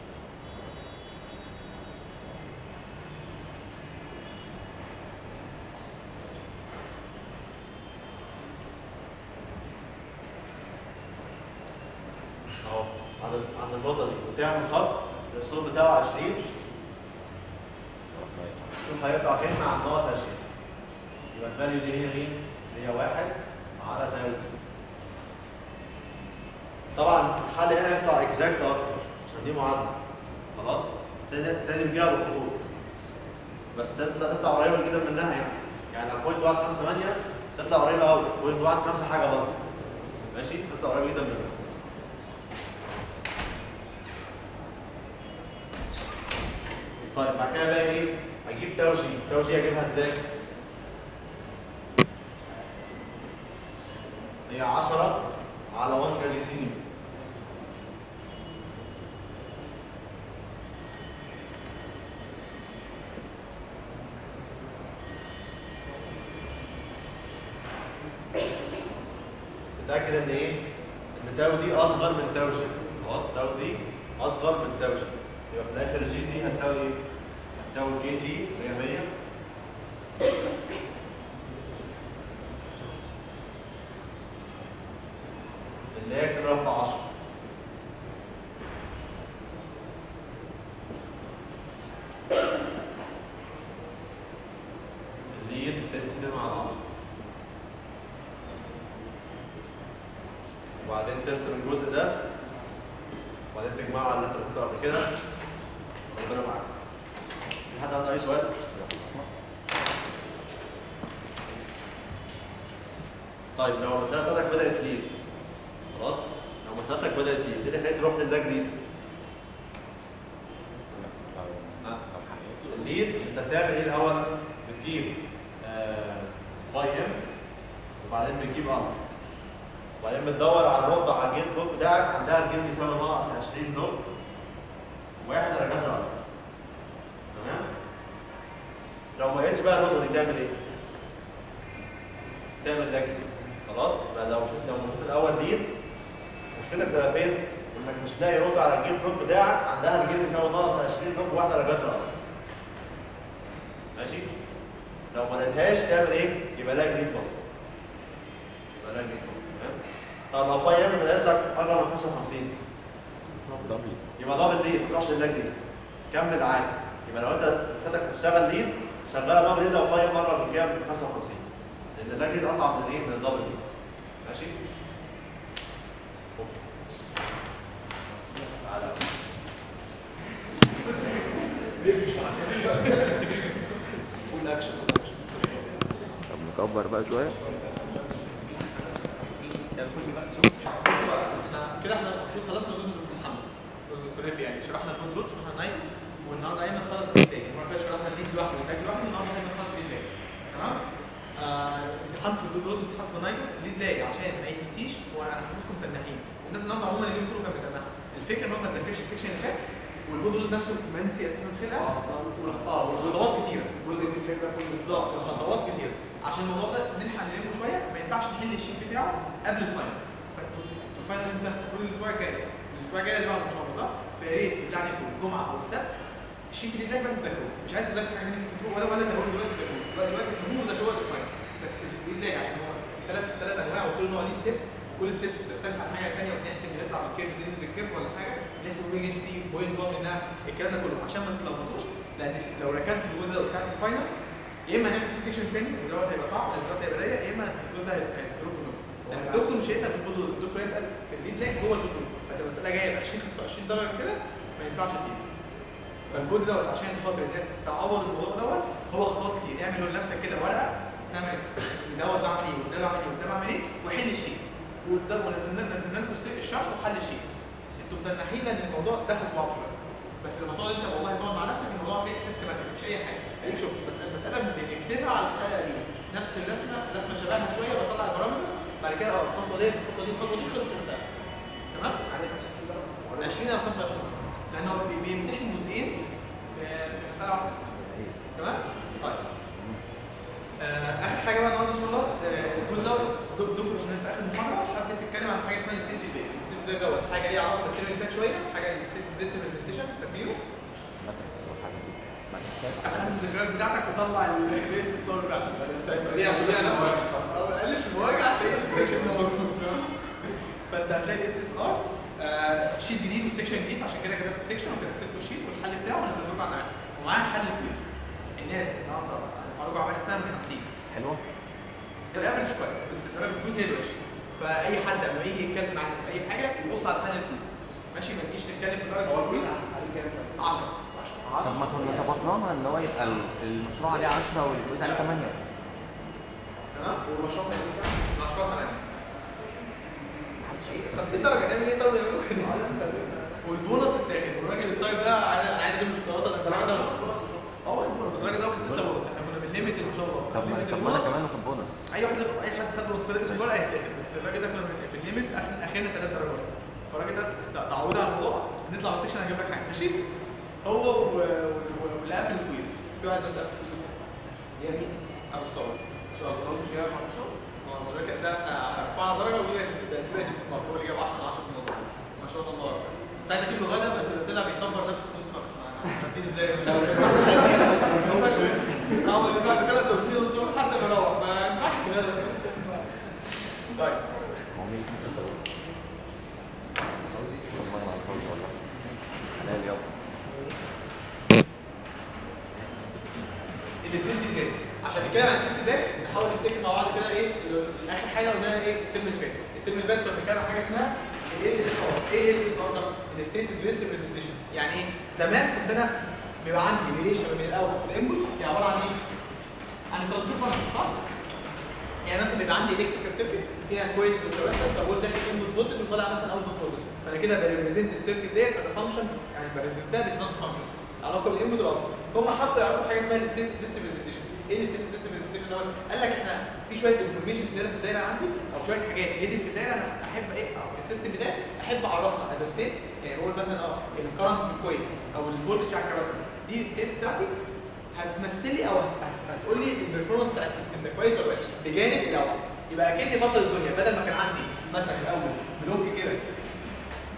Speaker 1: اهو عند عند النقطه دي وتعمل خط الاسلوب بتاعه 20 شوف هيقطع فين مع الناقص 20 يبقى الفاليو دي هي مين؟ هي واحد على تاو طبعا الحل هنا يطلع اكزاكت اكتر عشان دي معادله خلاص لازم تجيبها بالخطوط بس تطلع تطلع قريبه جدا منها يعني يعني لو بوينت 1 5 8 تطلع قريبه قوي بوينت 1 5 حاجه برضه ماشي تطلع قريبه جدا منها طيب بعد كده بقى ايه اجيب تاوشي تاوشي اجيبها ازاي هي 10 على 1 كاجي سي تتاكد ان ايه ان تاو دي اصغر من تاو جي خلاص تاو دي اصغر من تاو جي يبقى في الاخر جي سي هتساوي ايه هتساوي جي سي 100 100 اللي هي تضرب في 10 اللي هي تقسم على 10 وبعدين ترسم الجزء ده وبعدين تجمعه على اللي انت رسمته قبل كده ربنا معاك في حد عنده اي سؤال؟ طيب لو المسألة بتاعتك بدأت ليه؟ خلاص؟ لو مسألتك بدأت ليه؟ ليه خليك تروح لده جديد؟ الليد انت بتعمل ايه الاول؟ بتجيب باي ام وبعدين بتجيب ار وبعدين بتدور على نقطة على الجين بلوك بتاعك عندها الجين بيساوي ناقص 20 بلوك واحد درجات الارض تمام؟ لو ما لقيتش بقى النقطة دي تعمل ايه؟ تعمل ده جديد خلاص؟ يبقى لو لو المشكلة الأول دي مشكلتك تبقى فين؟ انك مش لاقي رد على الجيم بلوك بتاعك عندها الجيم يساوي ناقص 20 بلوك واحده لغايه الاصل ماشي لو ما لقيتهاش تعمل ايه يبقى لها جديد برضه يبقى لها جديد برضه تمام طب لو باي ام لقيت لك اقرب من 55
Speaker 2: دبل
Speaker 1: يبقى دبل ليد ما تروحش لله جديد كمل عادي يبقى لو انت سيادتك بتشتغل ليد شغاله دبل ليد لو باي ام اقرب من كام؟ من 55 لان اللاج ليد اصعب من ايه؟ من الدبل ليد ماشي؟ اوكي تعالى فول اكشن
Speaker 2: طب نكبر بقى شويه
Speaker 4: كده احنا المفروض خلصنا جزء من محمد جزء الخلافي يعني شرحنا الكنترول شرحنا نايت والنهارده ايمن خلص الليد تاني المره اللي فاتت شرحنا الليد لوحده والنايت لوحده النهارده ايمن خلص الليد تاني تمام آه، امتحنت في الكنترول امتحنت في نايت الليد لاقي عشان ما يتنسيش وانا حاسسكم تنحين والناس النهارده عموما اليوم كله كان متنح الفكره ان هو ما تذاكرش السكشن اللي فات والكنترول نفسه منسي اساسا الخلقه اه والخطوات كتيره الجزء اللي فات ده كله بالظبط الخطوات كتيره عشان الموضوع ده نلحق نلمه شويه ما ينفعش نحل الشيت بتاعه قبل الفاينل الفاينل امتى؟ المفروض الاسبوع الجاي الاسبوع الجاي اللي بعده ان شاء الله صح؟ فيا ريت بالله عليكم الجمعه او السبت الشيت اللي هناك بس تذاكروه مش عايز تذاكر حاجه من الكتب ولا ولا تقول دلوقتي تذاكروه دلوقتي دلوقتي تفهموه وذاكروه وقت الفاينل بس الشيت اللي عشان هو ثلاث ثلاث انواع وكل نوع ليه ستيبس كل ستيبس بتختلف عن حاجه ثانيه وبنحسب بنطلع بالكيرف ننزل بالكيرف ولا حاجه نحسب بي اتش سي بوينت 1 منها الكلام ده كله عشان ما تتلخبطوش لان لو ركنت الجزء ده وساعه الفاينل يا اما هنعمل فيه سيكشن تاني ودوت هيبقى صعب لان دوت هيبقى ضيق يا اما الجزء ده هيبقى هيدروب منه لان الدكتور مش هيسال في الجزء ده الدكتور هيسال في الليد لاج جوه الجزء فتبقى المساله جايه ب 20 25 درجه كده ما ينفعش تيجي فالجزء دوت عشان خاطر الناس تعوض الموضوع دوت هو خطوات كتير اعمل لنفسك كده ورقه سامع دوت بعمل ايه وده بعمل ايه وده بعمل ايه وحل الشيء وده ونزلنا نزلنا لكم الشرح وحل الشيء انتوا متنحين لان الموضوع دخل في بعض شويه بس لما تقعد انت والله تقعد مع نفسك الموضوع فيه سيستماتيك مش اي حاجه اديك شوف بس المساله بنكتبها على الحلقه دي نفس الرسمه رسمه شبهها شويه بطلع البارامتر بعد كده اه الخطوه دي الخطوه دي الخطوه دي خلص المساله تمام؟ 20 او 25 لان هو بي- بيمتحن جزئين آه، في مساله واحده تمام؟ طيب آه، اخر حاجه بقى النهارده ان شاء الله آه، الجزء ده دك- دكتور عشان في اخر المحاضره حابب تتكلم عن حاجه اسمها الستيت ديبيت الستيت ديبيت دوت حاجه ليها علاقه بالترم اللي فات شويه حاجه الستيت سبيس برزنتيشن فاكرينه
Speaker 2: ما تحسب الحاجه دي ما تحسب
Speaker 4: اخد الذكريات بتاعتك وطلع الريس ستور بتاعتك دي دي انا الف المراجعه هتلاقي السكشن ده موجود تمام؟ فانت هتلاقي الاس اس ار شيت جديد وسكشن جديد عشان كده كتبت السكشن وكتبت لكم الشيت والحل بتاعه ونزلت لكم عنه ومعاه حل كويس الناس النهارده هنتفرجوا على السنه من 50
Speaker 2: حلوه
Speaker 4: الافرج كويس بس الافرج كويس هي الوحشه فاي حد لما يجي يتكلم معاك في اي حاجه يبص على الحل الكويس ماشي ما تجيش تتكلم في درجه الكويس 10
Speaker 2: طب ما كنا ظبطناها ان هو يبقى ال- المشروع عليه 10 والجزء عليه 8
Speaker 4: تمام والمشروع كان ايه المشروع كان ايه 50 درجه نعمل ايه طب يعملوا كده والبونص التاخد والراجل الطيب ده انا أنا عايز اجيب له شوكولاته ده الراجل ده اه البونص الراجل ده واخد 6 بونص احنا كنا بنليمت ان شاء الله
Speaker 2: طب ما
Speaker 4: بنليمت
Speaker 2: طب ما انا
Speaker 4: البونص.
Speaker 2: كمان واخد بونص
Speaker 4: اي واحد اي حد خد بونص كده اسمه ولا هيتاخد بس الراجل ده كنا بن- بنليمت اخر اخرنا 3 درجات فالراجل ده تع- تعودوا على الموضوع نطلع من السكشن هجيب لك حاجه ماشي هو و- و- و- واللي قافل الكويز في واحد بس قافل الكويز ياسين ابو الصور ان شاء الله صوت مش جاي مع الشغل اه الراجل ده احنا رفعنا درجه وهي دلوقتي في الموضوع هو اللي جاب 10 من 10 ونص ما شاء الله اكبر كنت عايز اجيب له غدا بس طلع بيصبر نفسه في نص وقت عارفين ازاي مش عارف اه اللي بعد كده تصوير الصور حتى بيروح ما ينفعش كده طيب
Speaker 2: هو مين اللي كان بيصور؟ والله ما عرفوش والله حلال يابا
Speaker 4: الاستنس ده عشان نتكلم عن الاستنس ده نحاول نفتكر مع بعض كده ايه ال- اخر حاجه قلناها ايه الترم اللي فات الترم اللي فات كنا بنتكلم عن حاجه اسمها الايه اس ار ايه الاس اس ار ده الاستنس بيس برزنتيشن يعني ايه زمان كنت انا بيبقى عندي ريليشن بين الاوت والانبوت هي عباره عن ايه عن الترانسفير فانكشن صح يعني مثلا بيبقى عندي الكتريكال سيركت فيها كويس وكويس فبقول داخل انبوت فولتج وطالع مثلا اوت فولتج فانا كده بريبريزنت السيركت ديت از فانكشن يعني بريبريزنتها بترانس فانكشن علاقه بالانبوت والاوت هم حطوا يعرفوا حاجه اسمها الستيت سبيس برزنتيشن ايه الستيت سبيس برزنتيشن دوت قال لك احنا في شويه انفورميشن زياده في الدايره عندي او شويه حاجات هيدن في الدايره انا احب ايه او السيستم ده احب اعرفها از ستيت يعني بقول مثلا اه الكرنت في الكويل او الفولتج على الكباستور دي ستيت بتاعتي هتمثل لي او هت- هتقول لي البرفورمانس بتاع السيستم ده كويس ولا وحش بجانب الاول يبقى اكني فصل الدنيا بدل ما كان عندي مثلا الاول بلوك كده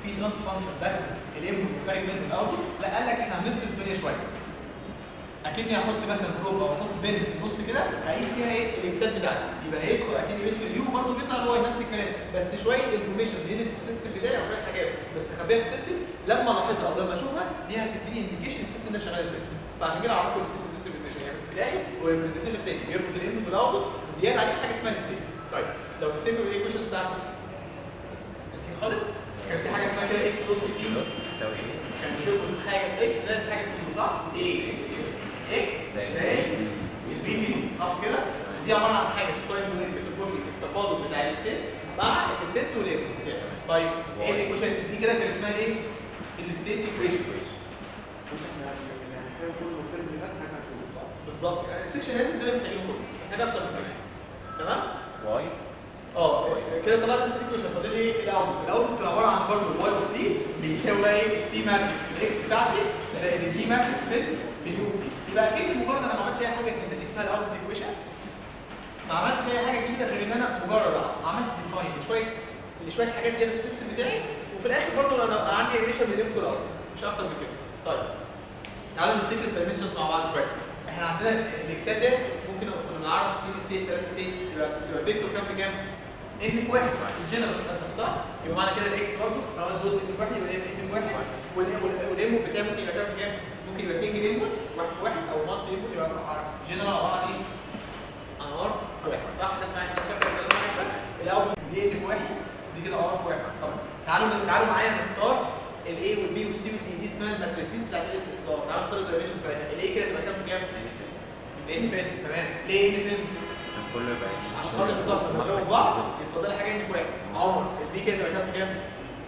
Speaker 4: في ترانس فانكشن داخل الانبوت وخارج منه الاوتبوت لا قال لك احنا هنفصل الدنيا شويه اكني هحط مثلا بروب او احط بن في النص كده هقيس فيها ايه الاكسات بتاعتي يبقى هيدخل اكني بيدخل اليو برضه بيطلع هو نفس الكلام بس شويه انفورميشن زياده السيستم بدايه وشويه حاجات بس خبيها في السيستم لما الاحظها او لما اشوفها دي هتديني انديكيشن السيستم ده شغال ازاي فعشان كده عرفت السيستم برزنتيشن يعني في الابتدائي والبرزنتيشن التاني بيربط الانبوت بالاوتبوت زياده عليه حاجه اسمها الستيت طيب لو تفتكروا الايكويشنز بتاعته نسيت خالص كان في حاجه اسمها كده اكس بلس اكس
Speaker 2: تساوي ايه؟
Speaker 4: كان بيشوف حاجه اكس ده حاجه اسمها صح؟ ايه اكس زائد البي في صح كده؟ دي عباره عن حاجه تقارن بين بتقول لي التفاضل بتاع الستيت مع الستيتس والايكو طيب ايه الايكويشن دي كده كان اسمها ايه؟ الستيت ايكويشن
Speaker 3: بص احنا يعني هنحاول كل ترم اللي فات حاجه هتقول صح؟
Speaker 4: بالظبط السكشن لازم ده محتاجين كله محتاج اكتر من كده تمام؟
Speaker 2: واي
Speaker 4: اه كده طلعت السيكويشن فاضل لي ايه الاوت الاوت كان عباره عن برضه الواي اوف سي بيساوي ايه السي ماتريكس في الاكس بتاعتي زائد الدي ماتريكس في اليو في يبقى اكيد مجرد انا ما عملتش اي حاجه جديده دي اسمها الاوت ايكويشن ما عملتش اي حاجه جديده غير ان انا مجرد عملت ديفاين شويه شويه حاجات زياده في السيستم بتاعي وفي الاخر برضه انا عندي ريليشن بين الانبوت والاوت مش اكتر من كده طيب تعالوا نفتكر الدايمنشنز مع بعض شويه احنا عندنا الاكسات ده ممكن كنا بنعرف 2 ستيت 3 ستيت يبقى يبقى الفيكتور كام بكام؟ ان في واحد الجنرال مثلا صح؟ يبقى معنى كده الاكس برضه طالما الدوت ان في واحد يبقى ان في واحد والانبوت بتاعه ممكن يبقى كام بكام؟ ممكن يبقى سنجل انبوت واحد في واحد او مالتي انبوت يبقى جنرال عباره عن ايه؟ عن ار في واحد صح؟ ده اسمها ده اسمها الكلام ده الاول دي ان في واحد دي كده ار في واحد طب تعالوا تعالوا معايا نختار الاي والبي والسي والدي دي اسمها الماتريسيز بتاعت الاس اس ار تعالوا نختار الدايركشنز بتاعتها الاي كده تبقى كام بكام؟ ان فين تمام ليه ان فين؟
Speaker 2: عشان كله يبقى
Speaker 4: عشان خاطر بالظبط لما نضرب بعض يتفضل لي حاجه ان في واحد عمر البي كده تبقى كام بكام؟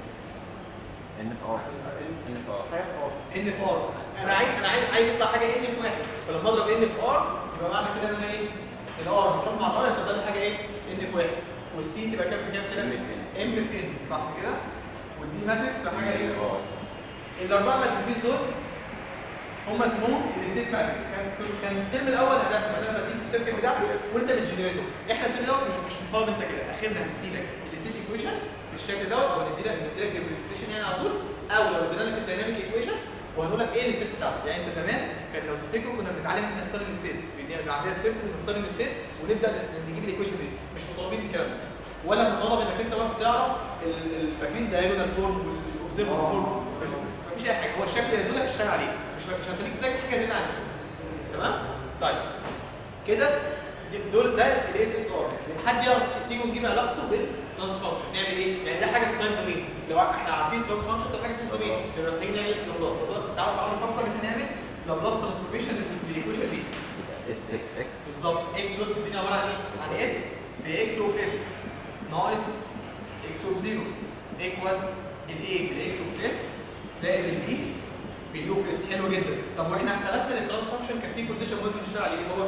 Speaker 2: ان في ار ان في ار
Speaker 4: ان في ار انا عايز انا عايز عايز يطلع حاجه ان في واحد فلما اضرب ان في ار يبقى معنى كده ان انا ايه الار هتروح مع الار يتفضل لي حاجه ايه ان في واحد والسي تبقى كام في كام كده
Speaker 2: M في N.
Speaker 4: ام في ان صح كده والدي ماتريكس تبقى حاجه ايه
Speaker 2: ار
Speaker 4: الاربعه ماتريسيز دول هم اسمهم الستيت ماتريكس كان كان الترم الاول هدف مثلا بديك السيركل بتاعته وانت بتجنريته احنا الترم الاول مش مش مطالب انت كده اخرنا هندي لك الستيت ايكويشن بالشكل دوت او ندي لك ندي لك الريبريزنتيشن يعني على طول او لو ادينا لك الدايناميك ايكويشن وهنقول لك ايه الستيت بتاعته يعني انت زمان كان لو تفتكروا كنا بنتعلم ان نختار الستيت بيبقى عندنا سيركل ونختار الستيت ونبدا نجيب الايكويشن دي مش مطالبين بالكلام ده ولا مطالب انك انت واحد تعرف ال- ال- فاكرين دايجونال فورم والاوبزرفر فورم مفيش اي حاجه هو الشكل اللي يدلك اشتغل عليه مش مش هتخليك تذاكر حاجه زياده عنك تمام طيب كده دول ده الاس اس ار حد يعرف تيجي ونجيب علاقته بالترانس فانكشن نعمل ايه يعني ده حاجه في تايم دومين لو احنا عارفين ترانس فانكشن ده حاجه في دومين يبقى محتاجين نعمل لابلاس لابلاس تعالوا تعالوا نفكر ان احنا نعمل لابلاس ترانسفورميشن للايكويشن دي
Speaker 2: اس اكس
Speaker 4: بالظبط اكس دوت الدنيا عباره عن ايه؟ عن اس في اكس اوف اس ناقص اكس اوف 0 ايكوال الاي في الاكس اوف اس زائد البي في اليو اوف اس حلو جدا طب واحنا اختلفنا ان الترانس فانكشن كان فيه كونديشن مهم نشتغل عليه اللي هو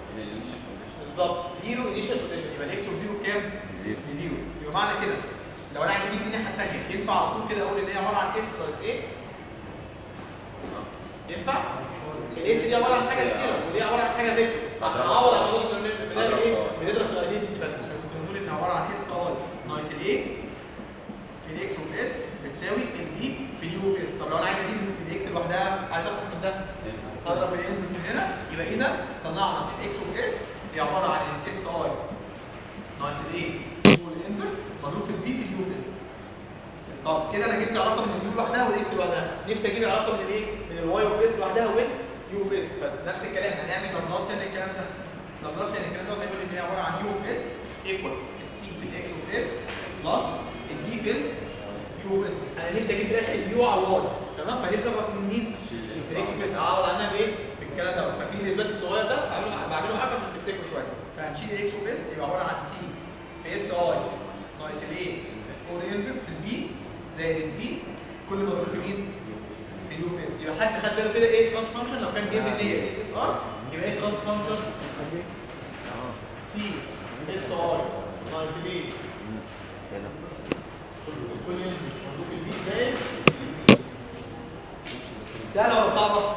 Speaker 4: بالظبط زيرو انيشال كونديشن يبقى الاكس اوف 0 بكام؟
Speaker 2: زيرو.
Speaker 4: بزيرو يبقى معنى كده لو انا عايز اجيب دي الناحيه الثانيه ينفع على طول كده اقول ان هي عباره عن اس ناقص ايه؟ ينفع؟ الاس دي عباره عن حاجه سكيلر ودي عباره عن حاجه فيكتور فعشان اعوض على طول بنعمل ايه؟ بنضرب في الايدنتي فاكتور كنا بنقول ان عباره عن اس اي ناقص الاي في الاكس اوف اس بتساوي البي في اليو اوف اس طب لو انا عايز اجيب في الاكس لوحدها عايز اخلص من ده اضرب في الانفرس من هنا يبقى اذا طلعنا الاكس اوف اس هي عباره عن الاس اي ناقص الاي والانفرس مضروب في البي في اليو اوف اس طب كده انا جبت علاقه من اليو لوحدها والاكس لوحدها نفسي اجيب علاقه من الايه من الواي اوف اس لوحدها واليو اوف اس بس نفس الكلام هنعمل لابلاس يعني الكلام ده لابلاس يعني الكلام ده هيقول ان هي عباره عن يو اوف اس ايكوال السي في الاكس اوف اس بلس الدي في اليو اوف اس انا نفسي اجيب في الاخر اليو على الواي تمام فنفسي اخلص من مين؟ في الاكس اوف اس اعوض عنها بايه؟ بالكلام ده فاكرين الاثبات الصغير ده بعمله بعمله حاجه عشان تفتكروا شويه فهنشيل الاكس اوف اس يبقى عباره عن سي في اس اي ناقص الاي فور انفرس في البي زائد البي كل مضروب في مين؟ في اليو في اس يبقى حد خد باله كده ايه ترانس فانكشن لو كان جايب ان هي اس اس ار يبقى ايه ترانس فانكشن سي اس ار ناقص الاي
Speaker 2: كده
Speaker 4: كل انفرس مضروب في البي زائد سهله ولا صعبه؟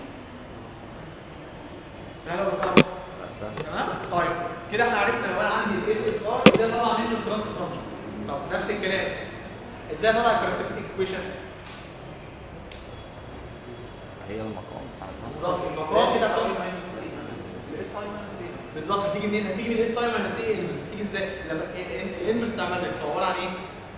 Speaker 4: سهله ولا صعبه؟ تمام طيب كده احنا عرفنا لو انا عندي الاس اس ار ده طبعا منه الترانس فانكشن طب نفس الكلام ازاي اطلع الكاركترستيك ايكويشن
Speaker 2: هي المقام بتاع
Speaker 4: بالظبط المقام بتاع بالظبط هتيجي منين هتيجي من الاس اي ماينس ايه الانفرس هتيجي ازاي لما الانفرس بتاع ماتريكس هو عباره عن ايه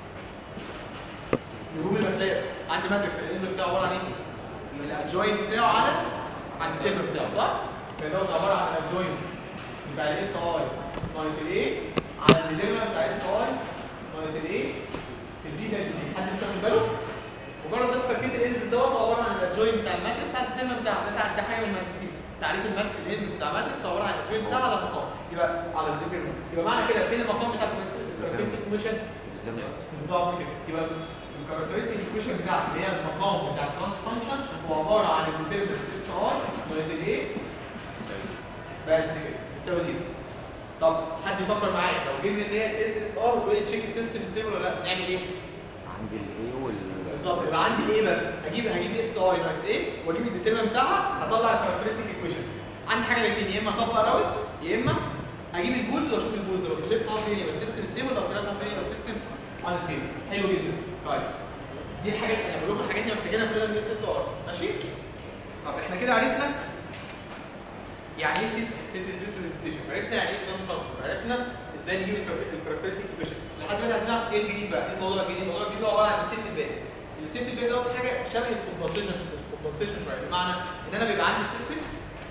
Speaker 4: نجوم الماتريكس عندي ماتريكس الانفرس بتاعه عباره عن ايه من الادجوينت بتاعه على عند التيبل بتاعه صح فدوت عباره عن الادجوينت بتاع الاس اي ناقص الايه على الديترمنت بتاع الاس اي ناقص الايه في البي زائد الدي حد مش واخد باله مجرد بس فكيت الانفرس دوت هو عباره عن الادجوينت بتاع الماتريكس على الديترمنت بتاع ده ده حاجه من الماتريكس تعريف الماتريكس الانفرس بتاع الماتريكس هو عباره عن الادجوينت بتاعه على المقام يبقى على الديترمنت يبقى معنى كده فين المقام بتاع الكاركترستيك ايكويشن بالظبط كده يبقى الكاركترستيك ايكويشن بتاعت اللي هي المقام بتاع الترانس فانكشن هو عباره عن الديترمنت اس ار ناقص الايه بس كده بتساوي زيرو طب حد يفكر معايا لو جبنا اللي هي الاس اس ار وقلت تشيك السيستم ستيبل ولا لا نعمل ايه؟
Speaker 2: عندي الايه وال
Speaker 4: بالظبط يبقى عندي الايه بس هجيب هجيب اس اي ناقص ايه واجيب الديترمنت بتاعها هطلع الكاركترستيك ايكويشن عندي حاجه من الاثنين يا اما اطبق راوس يا اما اجيب البولز واشوف البولز لو كلفت هاف فين يبقى السيستم ستيبل لو كلفت هاف فين يبقى السيستم ان ستيبل حلو جدا طيب دي الحاجات انا بقول لكم الحاجات اللي محتاجينها كلها من الاس اس ار ماشي طب احنا كده عرفنا يعني ايه ستيت ستيت سبيسيفيكيشن عرفنا يعني ايه ترانس فانكشن عرفنا ازاي نجيب الكاركترستيك ايكويشن لحد دلوقتي عايزين نعرف ايه الجديد بقى ايه الموضوع الجديد الموضوع الجديد هو عباره عن ستيت فيدباك الستيت فيدباك دوت حاجه شبه الكومبنسيشن الكومبنسيشن بمعنى ان انا بيبقى عندي سيستم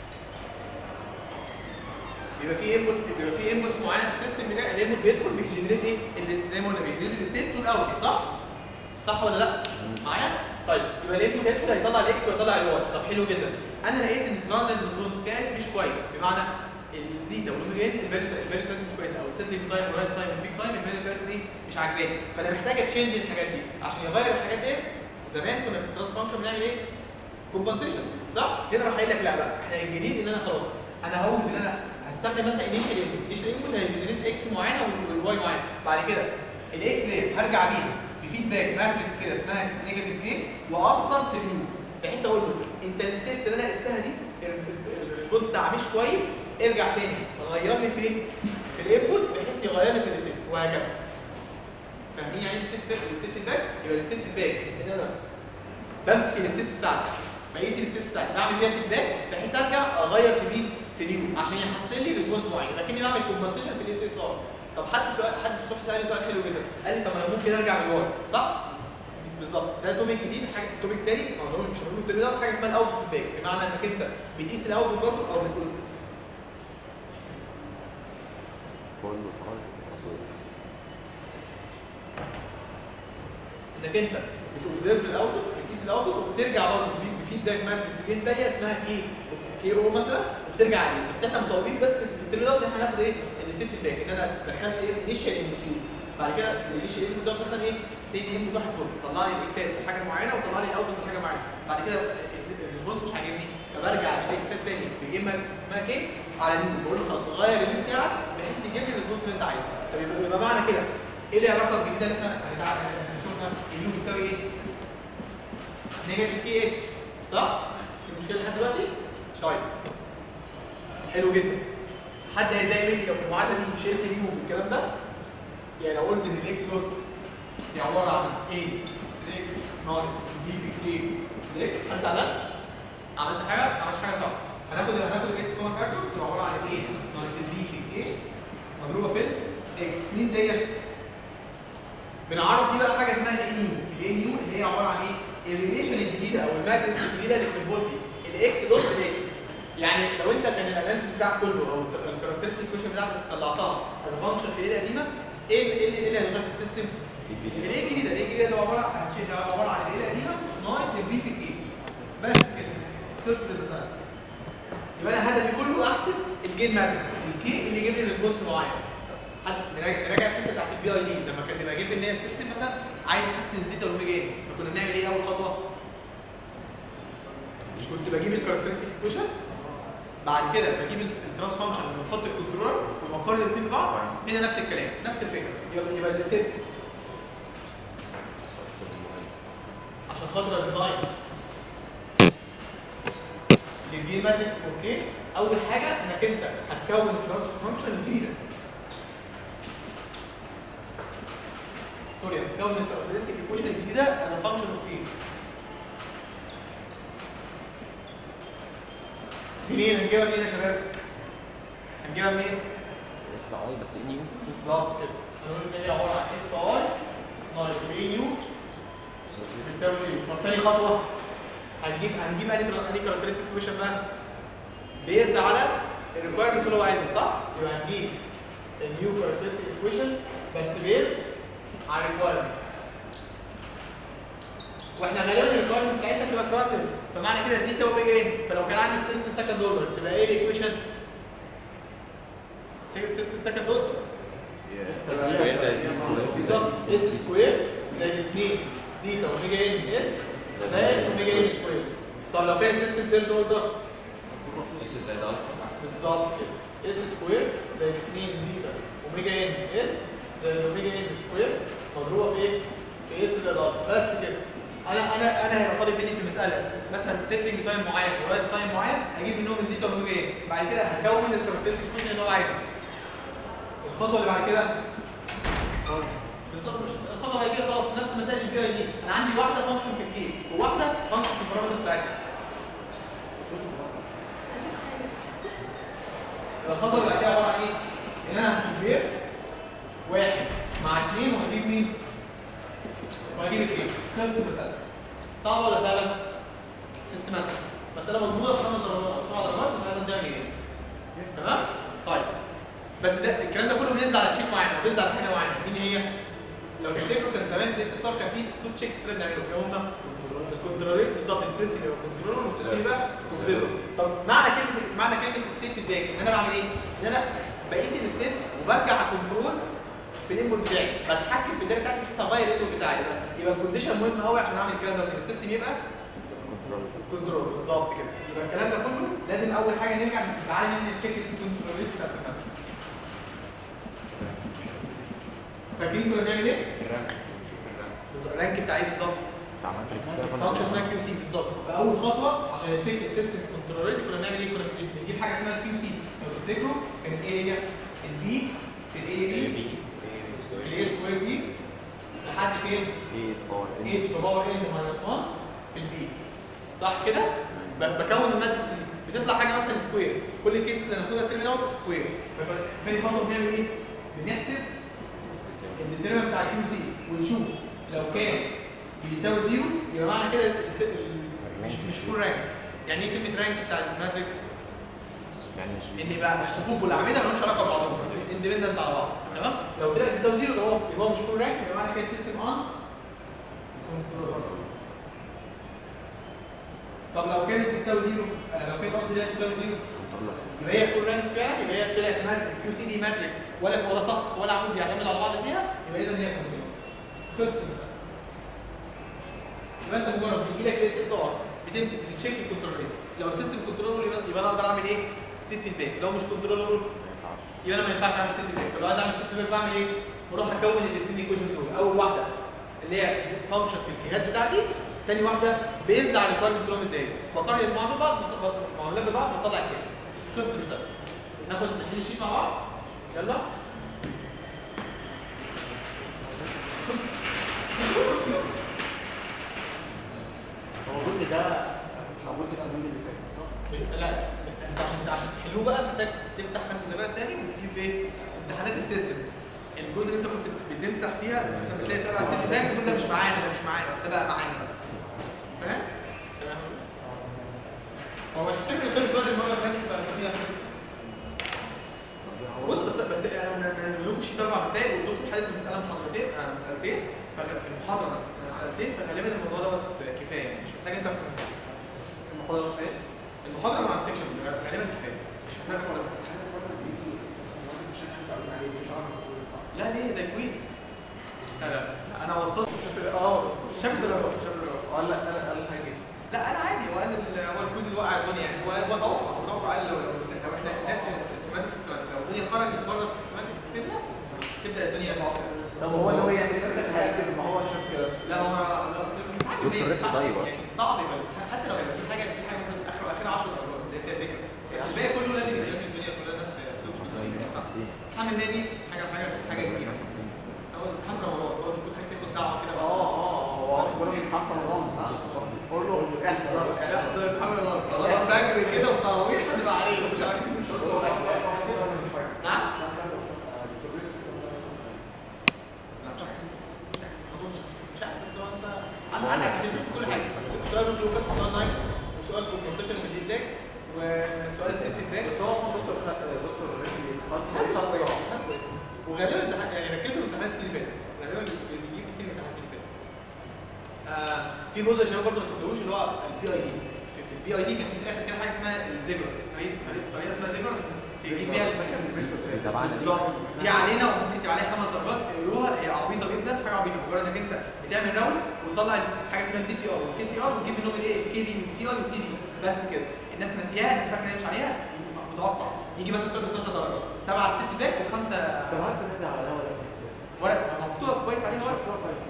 Speaker 4: بيبقى فيه انبوت بيبقى فيه انبوتس معينه في السيستم ده الانبوت بيدخل بيجنريت ايه اللي زي ما قلنا بيجنريت الستيت والاوت صح صح ولا لا معايا طيب يبقى الانبوت هيدخل هيطلع الاكس ويطلع الواي طب حلو جدا انا لقيت ان الترانزيت ريسبونس بتاعي مش كويس بمعنى الزيتا والاوميجا الفاليو الفاليو بتاعتي مش كويسه او السيتنج تايم والرايز تايم والبيك تايم الفاليو بتاعتي دي مش عاجباني فانا محتاج اتشينج الحاجات دي عشان يغير الحاجات دي زمان كنا في الترانس فانكشن بنعمل ايه كومبنسيشن صح هنا راح قايل لك لا بقى احنا الجديد ان انا خلاص انا هقول ان انا هستخدم مثلا انيشال انبوت انيشال انبوت هيجنريت اكس معينه والواي معينه بعد كده الاكس دي هرجع بيها بفيدباك ماتريكس كده اسمها نيجاتيف كي واصلا في اليو بحيث اقول له انت الستيت اللي انا قستها دي الريسبونس بتاعها مش كويس ارجع تاني غير لي فين في الانبوت بحيث يغير لي في الستيت وهكذا فاهمين يعني الستيت الستيت فيدباك يبقى الستيت فيدباك ان انا بمسك الستيت بتاعتي بقيس الستيت بتاعتي بعمل فيها فيدباك بحيث ارجع اغير في مين في اليو عشان يحصل لي ريسبونس معين لكني بعمل كومبنسيشن في الاس اس ار طب حد سؤال حد الصبح سالني سؤال حلو جدا قال لي طب انا ممكن ارجع بالواي صح بالظبط ده توبيك جديد حاجه توبيك تاني او نقول مش هنقول الترم ده حاجه اسمها الاوتبوت فيدباك بمعنى انك انت بتقيس الاوتبوت برضه او بتقول
Speaker 2: كله خالص
Speaker 4: انك انت بتوبزرف الاوتبوت بتقيس الاوتبوت وبترجع برضه بفيدباك ماتريكس جين تانيه اسمها كي كي او مثلا وبترجع عليه بس احنا مطالبين بس في الترم ده ان احنا هناخد ايه الستيت فيدباك ان انا دخلت ايه انيشال انبوت بعد كده الانيشال انبوت ده مثلا ايه سي دي انبوت واحد فوق طلع لي الاكسات حاجه معينه وطلع لي الاوتبوت حاجه معينه بعد كده الريسبونس مش عاجبني فبرجع للاكسات تاني بجيب ماتريكس اسمها كي على دي بقول له خلاص غير النيو بتاعك بحيث يجيب لي الريسبونس اللي انت عايزه طب يبقى يبقى معنى كده ايه العلاقه الجديده اللي احنا هنتعلم شفنا اليو بتساوي ايه؟ نيجاتيف كي اكس صح؟ في مشكله لحد دلوقتي؟ طيب حلو جدا حد هيضايق مني لو في المعادله دي شلت اليو بالكلام ده يعني لو قلت ان الاكس دوت دي عباره عن ايه الاكس ناقص دي بي كي الاكس حد زعلان؟ عملت حاجه؟ ما عملتش حاجه صح هناخد هناخد الاكس كوما فاكتور تبقى عباره عن ايه ناقص البي في كي مضروبه في الاكس مين ديت؟ بنعرف دي بقى حاجه اسمها الاي يو الاي يو اللي هي عباره عن ايه الريليشن الجديده او الماتريكس الجديده اللي بتنفولد دي الاكس دوت بالاكس يعني لو انت كان الاناليسيس بتاعك كله او الكاركترستيك كويشن بتاعك طلعتها الفانكشن في الايه القديمه ايه ال- ايه ال- ايه اللي هيدخل في السيستم الايه الجديده الايه الجديده اللي هو عباره هتشيل عباره عن الايه القديمه ناقص البي في كي بس كده خلصت المساله يبقى انا هدفي كله احسب الجين ماتريكس الكي اللي يجيب لي ريسبونس معين حد نراجع نراجع الحته بتاعت البي اي دي لما كان بيبقى يجيب لي ان هي سيستم مثلا عايز سيستم زيتا واوميجا ايه فكنا بنعمل ايه اول خطوه؟ مش كنت بجيب الكاركترستيك ايكويشن بعد كده بجيب الترانس فانكشن ونحط الكنترولر ونقارن الاثنين ببعض هنا نفس الكلام نفس الفكره يبقى يبقى الستبس عشان خاطر الديزاين للجين ماتريكس اوكي اول حاجه انك انت هتكون ترانس فانكشن جديده سوري هتكون الكاركترستيك ايكويشن الجديده از فانكشن اوف كي منين هنجيبها منين يا شباب؟ هنجيبها منين؟
Speaker 2: اس اي بس ان يو
Speaker 4: بالظبط كده هنقول ان هي عباره عن اس اي ناقص الاي يو بتساوي زيرو طب تاني خطوه هنجيب هنجيب انهي انهي كاركترستيك ايكويشن بقى بيزد على الريكويرمنت اللي هو عايزه صح؟ يبقى هنجيب النيو كاركترستيك ايكويشن بس بيزد على الريكويرمنت واحنا غالبا الريكويرمنت بتاعتنا بتبقى كوانتم فمعنى كده زيتا وبيج ان فلو كان عندي سيستم سكند اوردر تبقى ايه الايكويشن؟ سيستم سكند اوردر بالظبط اس سكوير زائد 2 زيتا اوميجا ان اس زائد اوميجا ان سكوير طب لو كان سيستم ثيرد اوردر
Speaker 2: اس زائد الفا
Speaker 4: بالظبط كده اس سكوير زائد 2 زيتا اوميجا ان اس زائد اوميجا ان سكوير مضروبه في ايه؟ في اس زائد الفا بس كده انا انا انا هيبقى فاضل مني في المساله مثلا سيتنج تايم معين ورايز تايم معين هجيب منهم الزيتا واوميجا ان بعد كده هكون الكاركترستيك ايكويشن اللي هو عايزه الخطوه اللي بعد كده بالظبط مش الخطوه هي كده خلاص نفس مسائل البي اي دي انا عندي واحده فانكشن في الكي وواحده فانكشن في البارامتر بتاعتها يبقى الخطوه اللي بعد كده عباره عن ايه؟ ان انا هكمبير واحد مع اثنين وهجيب مين؟ وهجيب اثنين خلص المساله صعبه ولا سهله؟ سيستماتيك مساله مضمونه في خمس درجات او سبع درجات مش عايز اديها جنيه تمام؟ طيب بس ده الكلام ده كله بينزل على شيك معين او بينزل على حاجه معينه مين هي؟ لو تفتكروا كان زمان الاس اس ار كان فيه تو تشيكس كده بنعمله اللي هم الكنترولين بالظبط السيستم يبقى كنترولر والسيستم يبقى كونسيدر طب معنى كلمه معنى كلمه ستيت فيدباك ان انا بعمل ايه؟ ان انا بقيس الستيت وبرجع كنترول في الانبوت بتاعي بتحكم في الداتا بتاعتي في الفايل الانبوت بتاعي يبقى الكونديشن مهم قوي عشان اعمل الكلام ده ان السيستم يبقى كنترول بالظبط كده يبقى الكلام ده كله لازم اول حاجه نرجع نتعلم ان نتشيك الكنترولين بتاعت النفس فاكرين كنا بنعمل ايه؟ بالظبط، الرانك بتاع ايه بالظبط؟
Speaker 2: بتاع ماتريكس
Speaker 4: فانكشن اسمها كيو سي بالظبط فاول خطوه عشان نتشيك السيستم كنترولين كنا بنعمل ايه؟ كنا بنجيب حاجه اسمها كيو سي لو تفتكروا كانت ايه هي؟ البي في الاي بي في الاي سكوير بي لحد فين؟ 8 في باور ان ماينس 1 في البي صح كده؟ ب- بكون الماتريكس دي بتطلع حاجه مثلا سكوير كل الكيس اللي هناخدها الترم دوت سكوير فاني خطوه بنعمل ايه؟ بنحسب الديترمنت بتاع كيو سي ونشوف لو كان بيساوي زيرو يبقى معنى كده الس- ال- مش مش فول رانك يعني ايه كلمه رانك بتاع الماتريكس؟
Speaker 2: يعني مش
Speaker 4: ان بقى الصفوف والاعمده مالهمش علاقه ببعضهم اندبندنت على بعض تمام لو طلع بيساوي زيرو يبقى هو يبقى هو مش فول رانك يبقى معنى كده السيستم اون طب لو كانت بتساوي زيرو آه، لو كانت قصدي دي بتساوي زيرو يبقى هي فول رانك فعلا يبقى هي طلعت كيو سي دي ماتريكس ولا ولا صف ولا عمود بيعتمد على بعض فيها يبقى اذا هي كونتينيوس خلصت المسألة. يبقى انت مجرد بيجي لك اس اس ار بتمسك بتشيك الكنترول ريت لو السيستم كنترول يبقى يبقى انا اقدر اعمل ايه؟ سيت فيدباك لو مش كنترول يبقى انا ما ينفعش اعمل سيت فيدباك فلو عايز اعمل سيت فيدباك بعمل ايه؟ بروح اكون الاثنين ايكويشنز دول اول واحده اللي هي فانكشن في الجهات بتاعتي ثاني واحده بيزد على الريكويرمنتس اللي هم ازاي بقارن المعاملات ببعض المعاملات ببعض بطلع كده شوف المثال ناخد نحل الشيت مع بعض يلا
Speaker 3: هو الجزء ده حولت السنين اللي فاتت صح؟
Speaker 4: لا انت عشان عشان تحلوه بقى محتاج تفتح خانه الزباله تاني وتجيب ايه؟ امتحانات السيستمز الجزء اللي انت كنت بتمسح فيها مثلا بتلاقي سؤال على السيستم ده الجزء ده مش معانا ده مش معانا ده بقى معانا بقى فاهم؟ تمام هو مش تفتكر غير السؤال المره اللي فاتت بقى كان فيها بص بس بس انا منزل لكم شيت اربع مسائل وقلت لكم حلت المساله محاضرتين آه، مسالتين فغ- في المحاضره مس- مسالتين فغالبا الموضوع دوت كفايه يعني مش محتاج انت في المحاضره ايه؟ المحاضره مع السكشن غالبا كفايه مش محتاج صلاة. لا ليه ده كويس لا لا لا، انا وصلت شاف اه شاف الدرجات شاف الدرجات قال لا قال قال حاجه كده لا انا عادي هو قال ال- هو الفوز اللي وقع الدنيا يعني هو هو توقع هو توقع قال لو لو لو احنا الناس السيستماتيك لو الدنيا خرجت بره السيستماتيك سنه تبدا الدنيا تعصب
Speaker 3: طب هو لو يعني فكرة هيكتب ما هو شاف كده
Speaker 4: لا هو الاصل
Speaker 2: دكتور رفعت طيب أصلا.
Speaker 4: يعني صعب يبقى حتى لو يبقى في حاجه في حاجه مثلا اخر اخر 10 درجات زي فيها فكره بس الباقي كله لازم يبقى لازم الدنيا كلها ناس تدخل الحمد لله دي حاجه حاجه حاجه كبيره اول الحمد لله هو هو بيكون حاجه فيدباك وسؤال ست فيدباك
Speaker 1: بس هو دكتور خ- دكتور رشدي خد
Speaker 4: خمسة كويس وغالبا الامتحان- يعني ركزوا في امتحانات السنين اللي فاتت غالبا بيجيب كتير من امتحانات السنين اللي فاتت آه، في جزء عشان برضه ما تنسوش اللي هو البي اي دي في البي اي دي كان في الاخر كده حاجه اسمها الزيجر طريقه طريقه اسمها زيجر تجيب بيها ال-
Speaker 2: تبعنا دي
Speaker 4: دي علينا وممكن تبقى عليها خمس درجات يقولوها هي عبيطه جدا حاجه عبيطه مجرد انك انت بتعمل راوس وتطلع حاجه اسمها البي سي ار والكي سي ار وتجيب منهم الايه الكي بي والتي ار والتي دي بس كده الناس ناسياها الناس فاكره إن هي مش عليها متوقع يجي مثلا سؤال ب 12 درجه سبعه على الست باك وخمسه
Speaker 3: سمعت ان على الهوا ده
Speaker 4: ورق مكتوبه كويس عليها ورق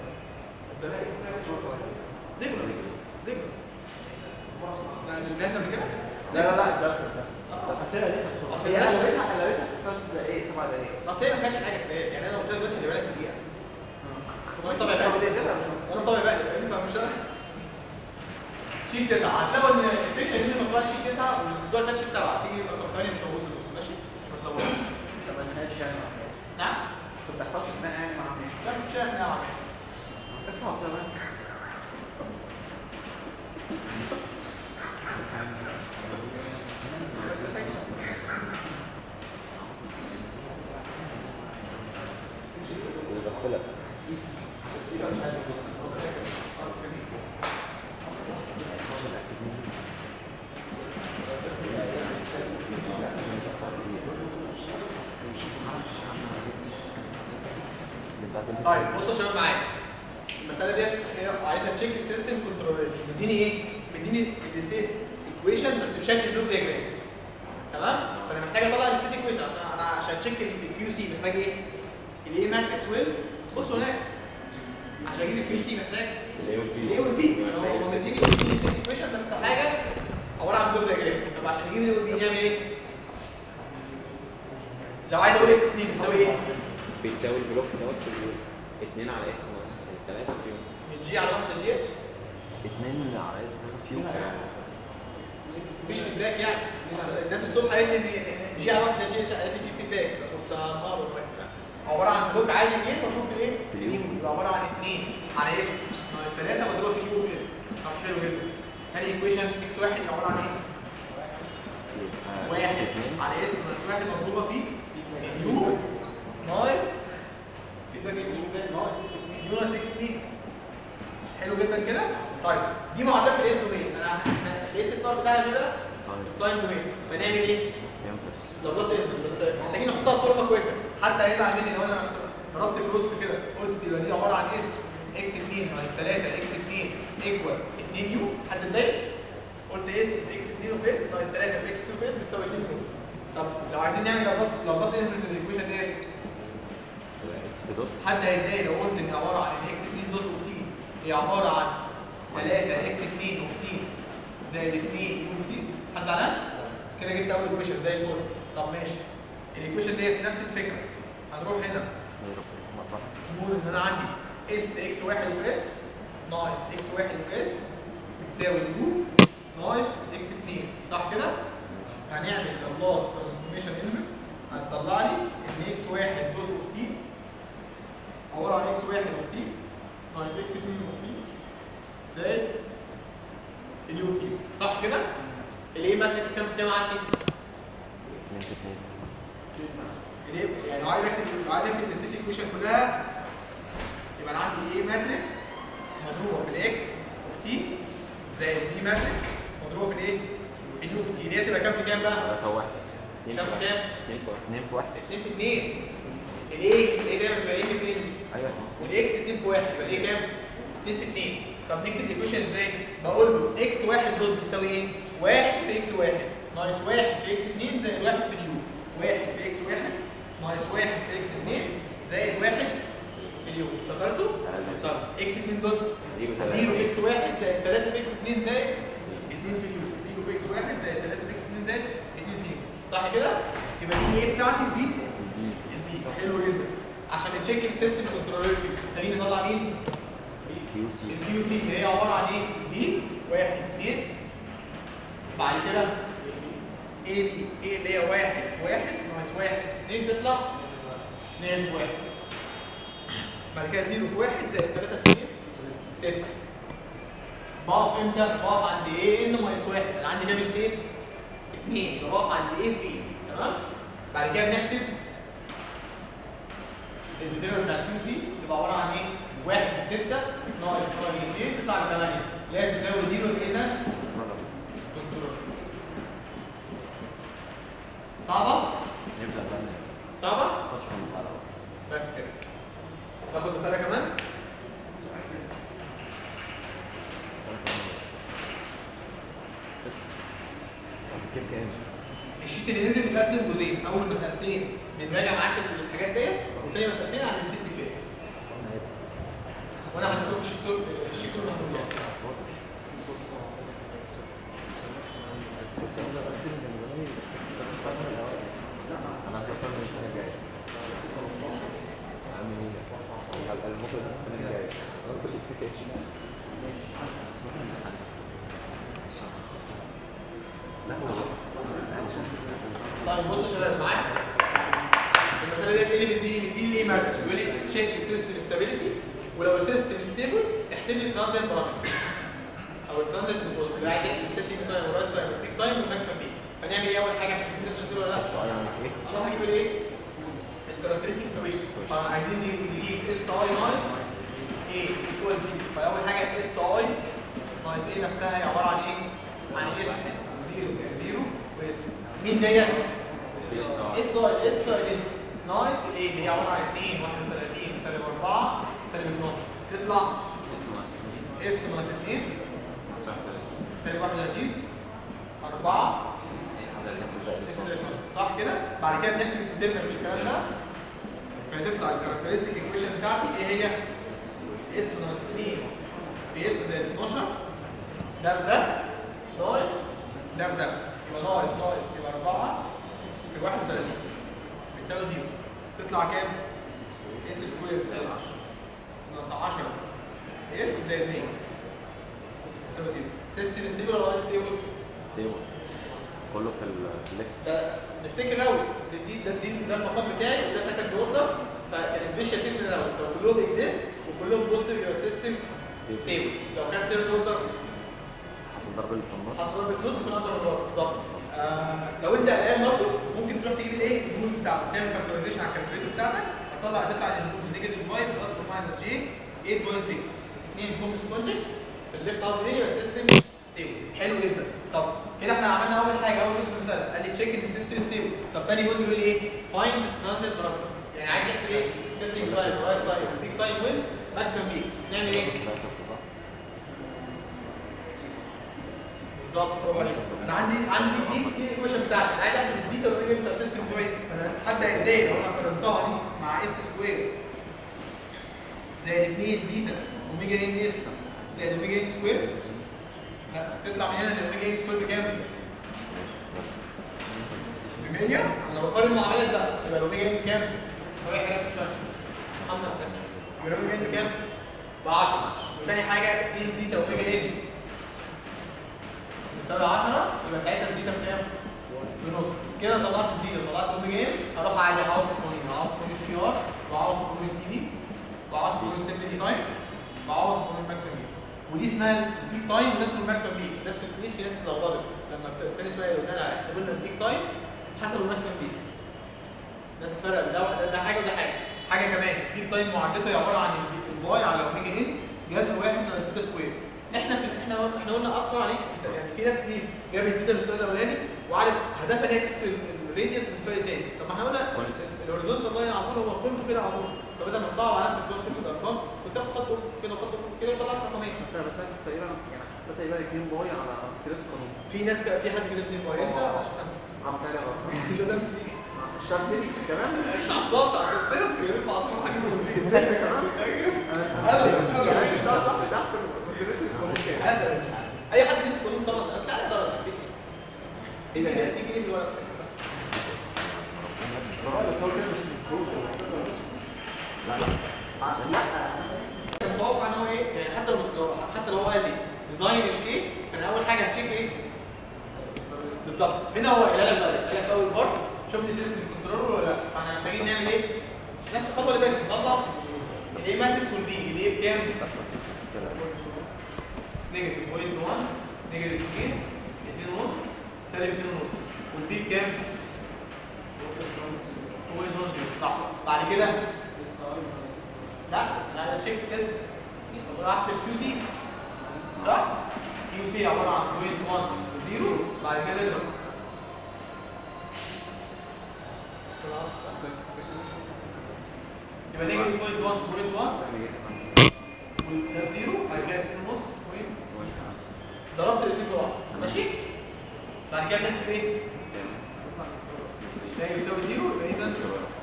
Speaker 4: زيجر زيجر لا الناس قبل كده
Speaker 1: لا لا لا ده
Speaker 3: الاسئله دي
Speaker 4: اصل
Speaker 1: هي
Speaker 4: هي
Speaker 1: قلبتها قلبتها في ايه سبع دقايق
Speaker 4: اصل هي ما فيهاش حاجه كتاب يعني انا قلت لك دلوقتي خلي بالك دقيقه وانا طبعا بقى انا طبعا بقى انت مش أنا. شيل تسعه هتلاقوا ان السبيشال دي مكتوبه شيل تسعه والاسبوع ده شيل سبعه تيجي رقم ثاني مش موجود في النص ماشي مش مصور
Speaker 1: طب ما تنساش يعني
Speaker 4: نعم
Speaker 1: ما بتحصلش خناقه يعني مع مين؟
Speaker 4: لا مش شايف نعم
Speaker 1: اطلع كمان
Speaker 2: ويدخلك
Speaker 4: طيب بصوا يا شباب معايا المساله ديت هي عايزه تشيك سيستم كنترول مديني ايه؟ مديني الستيت ايكويشن بس بشكل بلوك دياجرام تمام؟ فانا محتاج اطلع الستيت ايكويشن عشان انا عشان تشيك الكيو سي محتاج ايه؟ الايه ماتريكس ويل بصوا هناك عشان اجيب الكيو سي محتاج الاي والبي هو مديني الستيت ايكويشن بس حاجه عباره عن بلوك دياجرام طب عشان نجيب الاي والبي نعمل ايه؟ لو عايز اقول اكس 2 بتساوي ايه؟
Speaker 2: بيساوي البلوك دوت في اليوم 2 على اس ناقص 3 في يوم
Speaker 4: من جي على 1 جي اتش
Speaker 2: 2 على اس في يوم
Speaker 4: مفيش فيدباك يعني الناس الصبح قالت لي ان جي على واحد زي جي قالت لي في فيدباك كنت هنهار والله عباره عن بلوك عادي اثنين مضروب في ايه؟
Speaker 2: في اليوم.
Speaker 4: يبقى عباره عن اثنين على اس ناقص ثلاثه مضروبه في يو اس طب حلو جدا هل ايكويشن اكس واحد عباره عن ايه؟ واحد على اس ناقص واحد مضروبه في يو ناقص فيدباك ايه؟ ناقص 6 يو ناقص 6 حلو جدا كده طيب دي معادلات الاس دومين انا الاس ستار بتاعي كده تايم دومين فنعمل ايه؟ لو بص بس محتاجين نحطها بطريقه كويسه حتى هيزعل مني لو انا ضربت كروس كده قلت يبقى دي عباره عن اس اكس 2 ناقص 3 اكس 2 ايكوال 2 يو حد اتضايق؟ قلت اس اكس 2 اوف اس ناقص 3 في اكس 2 اوف اس بتساوي 2 يو طب لو عايزين نعمل لو بص لو بص انفرس الايكويشن ديت
Speaker 2: اكس دوت
Speaker 4: حد هيتضايق لو قلت ان عباره عن اكس 2 دوت اوف تي هي عباره عن 3 اكس 2 اوف تي زائد 2 يو اوف تي حد زعلان؟ كده جبت اول ايكويشن زي الفل طب ماشي الايكويشن ديت نفس الفكره هنروح هنا نقول ان انا عندي اس اكس 1 اوف اس ناقص اكس 1 اوف اس بتساوي يو ناقص اكس 2 صح كده؟ هنعمل اللاست ترانسفورميشن انفرس هتطلع لي ان اكس 1 دوت اوف تي عباره عن اكس 1 اوف تي ناقص اكس 2 اوف تي زائد اليو تي صح كده؟ الايه ماتريكس كام كام عندي؟
Speaker 2: 2 في 2
Speaker 4: الايه يعني لو عايز اكتب لو عايز اكتب الستيت ايكويشن كلها يبقى انا عندي ايه ماتريكس مضروبه في الاكس اوف تي زائد بي ماتريكس مضروبه في الايه؟ اليو اوف تي دي هتبقى كام في كام بقى؟
Speaker 2: 3 1 2
Speaker 4: كام في كام؟
Speaker 2: 2 في 1
Speaker 4: 2 في 2 الايه الايه دايما بيبقى ايه في 2
Speaker 2: ايوه
Speaker 4: والاكس 2 في 1 يبقى ايه كام؟ 2 في 2 طب نكتب الايكويشن ازاي؟ بقول له اكس 1 دوت بيساوي ايه؟ 1 في اكس 1 ناقص 1 في اكس 2 زائد 1 في اليو 1 في اكس 1 ناقص 1 في اكس 2 زائد 1 في اليو افتكرتوا؟
Speaker 2: تمام.
Speaker 4: طب اكس 2 دوت
Speaker 2: زيرو
Speaker 4: 0
Speaker 2: تلاتة.
Speaker 4: اكس 1 زائد 3 في اكس 2 زائد 2 في اليو 0 في اكس 1 زائد 3 في اكس 2 زائد 2 في اليو صح كده؟ يبقى دي ايه بتاعتي البي البي حلو جدا عشان نتشيك السيستم كنترولر محتاجين نطلع مين؟
Speaker 2: كيو سي
Speaker 4: الكيو سي اللي هي عباره عن ايه؟ دي واحد اثنين بعد كده اي دي ايه اللي هي واحد واحد ناقص واحد اثنين تطلع اثنين في واحد بعد كده زيرو في واحد زائد ثلاثة في اثنين ستة بقف امتى؟ بقف عند ايه ان ناقص واحد انا عندي كام ستيت؟ اثنين يبقى بقف عند ايه في تمام؟ بعد كده بنحسب الديترمنت بتاع الكيو سي تبقى عباره عن ايه؟ واحد في 6 ناقص ناقص 2 تطلع ب 8 لا تساوي 0 اذا كنترول صعبه؟
Speaker 2: نبدأ بقى
Speaker 4: صعبه؟
Speaker 2: نخش في المسألة بقى.
Speaker 4: بس كده ناخد مسألة كمان
Speaker 2: كام كام؟
Speaker 4: الشيت اللي نزل بيتقسم جزئين اول مسألتين بنراجع معاك الحاجات ديت وتاني مسألتين عن الزيت اللي فات وانا هديكم الشيت الشيت كله هنوزعه
Speaker 2: أنا هتصل من السنة الجاية. عامل إيه؟ هبقى المخرج السنة الجاية. أنا كنت نسيت إيش. لا هو
Speaker 4: طيب بصوا يا شباب معايا المسألة ديت ايه اللي بتدي بتدي لي ايه ماركت بيقول لي تشيك السيستم ستابيليتي ولو السيستم ستيبل احسب لي ترانزيت بارامتر او الترانزيت بروتوكول اللي عايز يحسب السيستم تايم ورايس تايم والبيك تايم والماكسيمم بيك فنعمل ايه اول حاجه عشان السيستم ستيبل ولا لا
Speaker 2: السؤال يعني إيه؟
Speaker 4: انا هجيب الايه الكاركترستيك ايكويشن فعايزين نجيب نجيب اس اي ناقص ايه ايكوال زيرو فاول حاجه اس اي ناقص ايه نفسها هي عباره عن ايه عن اس وزيرو وزيرو واس مين ديت اس اي اس اي ناقص ايه اللي هي عباره عن 2 31 سالب 4 سالب 12 تطلع اس ناقص 2 سالب 31 4 صح كده بعد كده بنحسب الديرمال في الكلام ده فهتطلع الكاركترستيك ايكويشن بتاعتي ايه هي اس ناقص 2 في اس زائد 12 ده بده ناقص ده بده يبقى ناقص ناقص يبقى 4 في 31 بتساوي 0 تطلع كام؟ اس سكوير بتساوي 10 ناقص 10 اس زائد 2 بتساوي 0 سيستم ستيبل ولا ان ستيبل؟
Speaker 2: ستيبل. كله في ال- في الليفت.
Speaker 4: ده نفتكر راوس دي ده دي ده المقام بتاعي وده سكند اوردر فكان سبيشال كيس من راوس لو كلهم اكزيست وكلهم بوزيتيف يبقى السيستم ستيبل لو كان ثيرد اوردر
Speaker 2: حصل ضرب اللي في النص.
Speaker 4: حصل بالفلوس ممكن اقدر اضرب بالظبط آه لو انت قلقان برضه ممكن تروح تجيب الايه الفلوس بتاعتك تعمل فاكتورايزيشن على الكالكوليتر بتاعتك هتطلع هتطلع الفلوس نيجاتيف 5 بلس اور ماينس جي 8.6 اثنين كومبس كونجكت في الليفت هاف ايه السيستم ستيبل حلو جدا طب كده احنا عملنا اول حاجه اول جزء من المساله قال لي تشيك ان السيستم ستيبل طب ثاني جزء بيقول لي ايه فايند ترانزيت بارامتر يعني عايز يحسب ايه سيتنج تايم رايت تايم بيك تايم وين ماكسيمم بيك نعمل ايه
Speaker 2: ده شفته صح؟
Speaker 4: بالظبط برافو عليك انا عندي عندي دي دي الايكويشن بتاعتي انا عايز احسب الزيتا والاوميجا بتاع السيستم بتوعي فانا اتحدى ازاي لو انا قارنتها دي مع اس سكوير زائد 2 زيتا اوميجا ان اس زائد اوميجا ان سكوير لا تطلع من هنا الاوميجا ان سكوير بكام؟ ب 100 انا بقارن المعاملات ده يبقى الاوميجا ان كام؟ هو ايه حاجات مش فاهم محمد فاهم يبقى الاوميجا ان بكام؟ ب 10 وثاني حاجه 2 زيتا اوميجا ان بتساوي 10 يبقى ساعتها الزيتا بكام؟ بنص كده طلعت الزيتا طلعت اوميجا ان هروح عادي اعوض في القوانين اعوض في قانون التي ار واعوض في قانون التي بي واعوض في قانون السيمبلي تايم واعوض في قانون الماكسيمم بيك ودي اسمها البيك تايم وده اسمه الماكسيمم بيك الناس في الكنيس في ناس اتلخبطت لما تاني سؤال قلنا لها احسبوا لنا البيك تايم حسبوا الماكسيمم بيك الناس تفرق ده ده حاجه وده حاجه حاجه كمان البيك تايم معادلته هي عباره عن الواي على اوميجا ان جذر واحد من الزيتا سكوير احنا في احنا احنا قلنا اصلا عليك يعني في ناس كتير جابت زيتا من السؤال الاولاني وعارف هدفها ان هي تحسب الراديوس من السؤال الثاني طب ما احنا قلنا الهوريزونتال لاين على طول هو قيمته كده على طول فبدل ما تصعب على نفسك تقعد تكتب ارقام كنت تاخد خط كده وخط كده وطلعت رقمين
Speaker 3: بس انا تقريبا يعني حسبتها تقريبا 2 باي على كلاس قانون
Speaker 4: في ناس ك- في حد كده اتنين باي انت
Speaker 3: اه.
Speaker 4: عشان
Speaker 3: عملت عليها غلط
Speaker 4: مش قدام فيك
Speaker 3: مش شرط ليه كمان
Speaker 4: مش عصبت على الصفر ينفع اصلا حاجه من دي
Speaker 3: صفر كمان؟
Speaker 4: ابدا
Speaker 3: يعني مش شرط صح تحت كنت لسه القانون كام
Speaker 4: ابدا اي حد يمسك قانون طبعا بس لا درجه
Speaker 3: ايه ده؟
Speaker 4: تيجي تيجي لي بالورق
Speaker 3: بس هو كده مش المفروض
Speaker 2: لا لا.
Speaker 4: متوقع ان هو ايه يعني حتى لو لو- حتى لو هو قال لي ديزاين الكيك انا اول حاجه هتشيك ايه بالظبط هنا هو قال لك بقى قال لك اول بار شوف لي سيستم كنترول ولا لا فاحنا محتاجين نعمل ايه نفس الخطوه اللي فاتت نطلع الايه ماتريكس والبي الايه بكام
Speaker 2: كده.
Speaker 4: نيجاتيف بوينت 1 نيجاتيف 2 2 ونص سالب 2 ونص والبي بكام؟ بوينت 1 صح بعد كده لا لا ده شيك تيست راح في الكيو سي صح؟ كيو سي عباره عن بوينت 1 0 بعد كده اضرب خلاص يبقى نيجاتيف بوينت 1 بوينت 1 وده بزيرو بعد كده 2 ونص بوينت ضربت الاثنين في بعض ماشي بعد كده بنحسب ايه ده يساوي زيرو يبقى اذا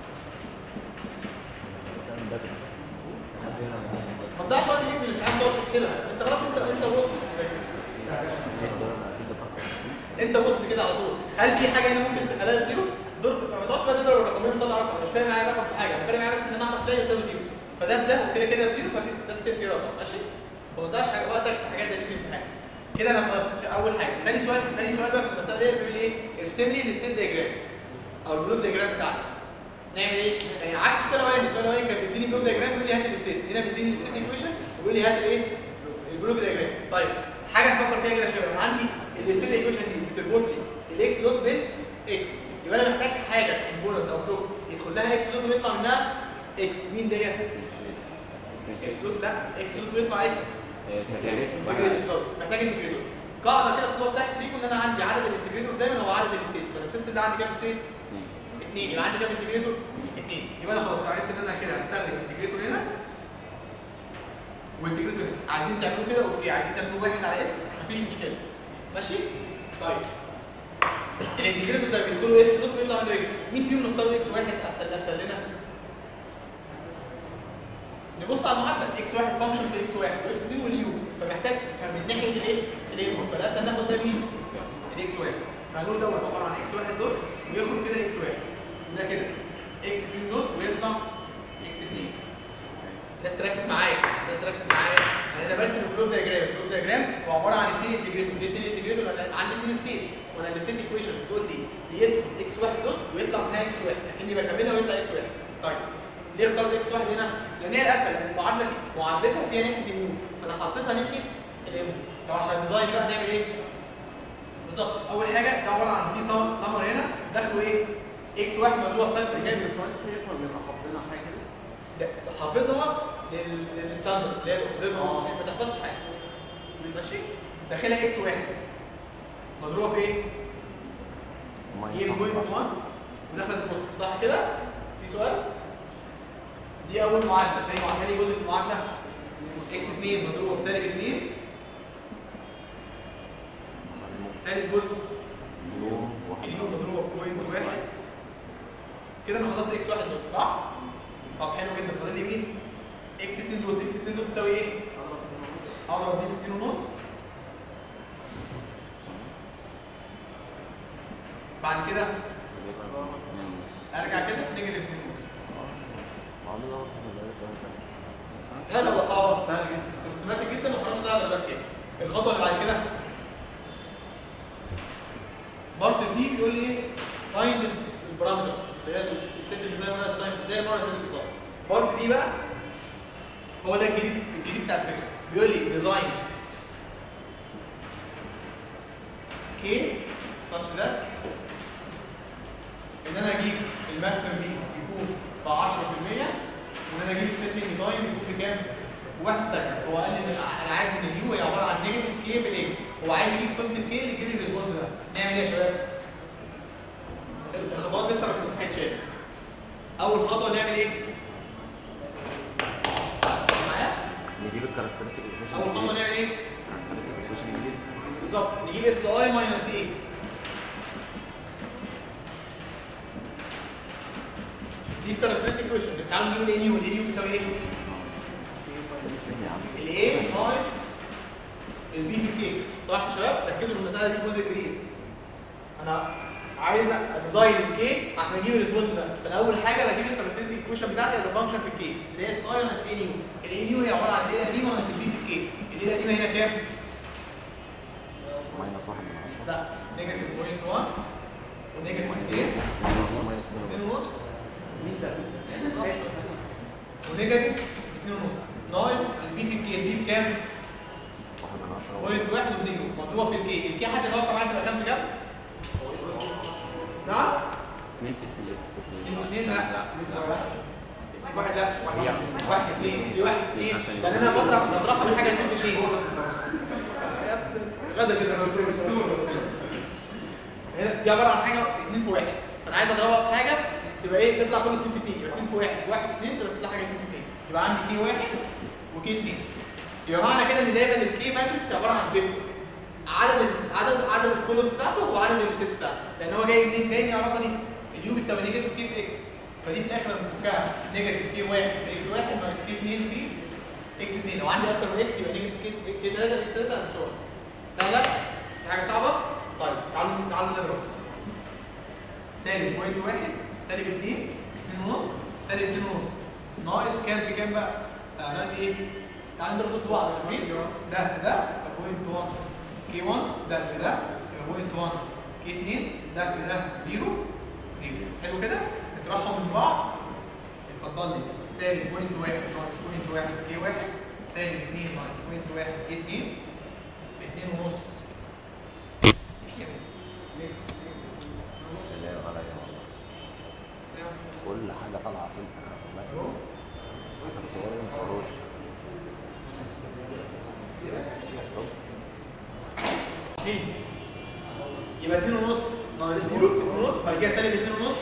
Speaker 4: ما تضيعش وقت ليه في الامتحان تقعد تحسبها انت خلاص انت انت بص انت بص كده على طول هل في حاجه هنا ممكن تخليها زيرو دور ما تقعدش بقى تضرب الرقمين وتطلع رقم مش فاهم معايا رقم في حاجه انا فارق معايا بس ان انا اعرف ده يساوي زيرو فده في ده وكده كده زيرو ففي ده ستيل في رقم ماشي فما تضيعش حاجه وقتك في حاجات زي دي في الامتحان كده انا ما اول حاجه ثاني سؤال ثاني سؤال بقى في المساله دي بيقول لي ايه ارسم لي الستيت دايجرام او البلوك دايجرام بتاعك نعمل ايه؟ يعني عكس السؤال الاولاني السؤال الاولاني كان بيديني بلوك دايجرام بيقول لي هات الستيت هنا بيديني الستيت ايكويشن ويقول لي هات الايه؟ البلوك دايجرام طيب حاجه نفكر فيها كده يا شباب انا عندي الستيت ايكويشن دي بتربط لي الاكس دوت بين اكس يبقى انا محتاج حاجه كومبوننت او بلوك يدخل لها اكس دوت ويطلع منها اكس مين ديت؟ اكس دوت لا اكس دوت ويطلع اكس انتجريتور بالظبط محتاج انتجريتور قاعده كده الطلاب تحت دي ان انا عندي عدد الانتجريتور دايما هو عدد الستيتس فالستيت ده عندي كام ستيت؟ اثنين يبقى عندي كام انتجريتور؟ اثنين يبقى انا خلاص عرفت ان انا كده هستخدم انتجريتور هنا وانتجريتور هنا عايزين تعملوه كده اوكي عايزين تعملوه واحد على اس مفيش مشكله ماشي؟ طيب الانتجريتور ده بيدخل له اكس نص بيطلع منه اكس مين فيهم نختار اكس واحد اسهل اسهل لنا؟ نبص على المعادله اكس واحد فانكشن في اكس واحد واكس 2 واليو فمحتاج من ناحيه الايه؟ الانبوت فالاسهل ناخد ده مين؟ الاكس واحد هنقول دوت عباره عن اكس واحد دول ويخرج كده اكس واحد ده كده اكس 2 دول ويطلع اكس 2 الناس تركز معايا الناس تركز معايا يعني انا برسم البلوك دايجرام البلوك دايجرام هو عباره عن اثنين انتجريتور دي اثنين انتجريتور انا عندي اثنين ستيت وانا الستيت ايكويشن بتقول لي يدخل اكس واحد دول ويطلع منها اكس واحد اكني بكملها ويطلع اكس واحد طيب ليه اخترت اكس واحد هنا؟ لان هي الاسهل لان المعادله دي معادلتها فيها ناحيه اليمين فانا حطيتها ناحيه اليمين طب عشان الديزاين بقى نعمل ايه؟ بالظبط اول حاجه ده عباره عن في سمر هنا داخله ايه؟ اكس واحد مضروبه في فتح جاي من لا حافظها لل- للستاندرد اللي هي الاوبزرفر ما تحفظش حاجه ماشي داخلها اكس واحد مضروبه في ايه؟ هي بوينت 1 ودخلت بوست صح كده؟ في سؤال؟ دي اول معادله ثاني معادله ثاني جزء في المعادله اكس 2 مضروبه في سالب 2 ثالث جزء اليو مضروبه في بوينت 1 كده انا خلصت اكس 1 دول صح؟ طب حلو جدا فاضل لي مين؟ اكس 2 دول اكس 2 دول بتساوي ايه؟ اضرب دي في 2 ونص بعد كده ارجع كده نيجاتيف 2 ونص لا لا ده صعب سهل جدا سيستماتيك جدا وحرام ده على فيها الخطوه اللي بعد كده بارت سي بيقول لي ايه فايند البارامترز اللي هي الست اللي زي ما انا الساين زي المره اللي فاتت بالظبط بارت دي بقى هو ده الجديد الجديد بتاع السكشن بيقول لي ديزاين كي such that ان انا اجيب الماكسيمم دي يكون ب 10% وان انا اجيب السيتنج تايم يكون بكام؟ واحد سكند هو قال لي إن انا عايز ان اليو هي عباره عن نيجاتيف كي بالاكس هو عايز يجيب قيمه الكي اللي يجيب لي الريسبونس ده نعمل ايه يا شباب؟ الخطوات لسه ما اتمسحتش اول خطوه نعمل ايه؟ معايا؟
Speaker 2: نجيب الكاركترستيك ايكويشن
Speaker 4: اول خطوه نعمل ايه؟
Speaker 2: الكاركترستيك ايكويشن الجديد
Speaker 4: بالظبط نجيب اس اي ماينس ايه دي الكاركترستيك ايكويشن تعالوا نجيب الاي نيو الاي نيو بتساوي ايه؟
Speaker 2: يا عم
Speaker 4: الاي ناقص البي في كي صح يا شباب ركزوا في المساله دي جزء كبير انا عايز اديزاين الكي عشان اجيب الريسبونس ده فانا اول حاجه بجيب الكاركترستيك ايكويشن بتاعتي از فانكشن في الكي اللي هي اس اي ناقص اي نيو الاي نيو هي عباره عن الاي القديمه ناقص البي في الكي الاي القديمه هنا كام؟
Speaker 2: ماينس واحد من عشرة
Speaker 4: لا نيجاتيف بوينت 1 ونيجاتيف 2
Speaker 2: ماينس
Speaker 4: 2 ونص ونيجاتيف 2 ونص ناقص البي في الكي دي بكام؟
Speaker 2: واحد من عشرة
Speaker 4: بوينت واحد وزيرو مضروبه في الكي الكي حد يتوقع معايا تبقى كام في كام؟ نعم؟
Speaker 2: اتنين في اتنين في
Speaker 4: اتنين
Speaker 2: اتنين
Speaker 4: اتنين لا واحد لا واحد
Speaker 2: هي.
Speaker 4: واحد اثنين دي واحد اثنين
Speaker 2: عشان
Speaker 4: لان انا بطرح بطرحها من حاجه اتنين اثنين غدا كده هنا دي عباره عن حاجه اتنين في واحد فانا عايز اضربها في حاجه تبقى ايه تطلع كل اتنين في اتنين يبقى اتنين في واحد واحد في اتنين تبقى تطلع حاجه اتنين في اتنين يبقى عندي كي واحد وكي اتنين يبقى معنى كده ان دايما الكي ماتريكس عباره عن فيكتور عدد ال- عدد عدد الكولومز بتاعته وعدد الستيبس بتاعته لان هو جاي منين جاي من العلاقه دي اليو بيساوي نيجاتيف كي في اكس فدي في الاخر بنفكها نيجاتيف كي واحد في اكس واحد ناقص كي اتنين في اكس اتنين لو عندي اكتر من اكس يبقى نيجاتيف كي كي 3 اكس 3 اند سو سهله في حاجه صعبه طيب تعالوا تعالوا نضرب سالب بوينت واحد سالب اتنين اتنين ونص سالب اتنين ونص ناقص كام في كام بقى؟ آه ناقص ايه؟ تعالوا نضرب دول في بعض فاهمين؟ ده في ده بوينت 1 كي 1 ده في ده بوينت 1 كي 2 ده في ده زيرو زيرو حلو كده؟ نطرحهم من بعض اتفضل لي سالب بوينت واحد ناقص بوينت واحد كي واحد سالب اتنين ناقص بوينت واحد كي اتنين اتنين ونص
Speaker 2: سلام عليا كل حاجة طالعة فين صوري ما صوروش
Speaker 4: اتنين يبقى اتنين ونص ناقص زيرو اتنين ونص بعد كده سالب اتنين ونص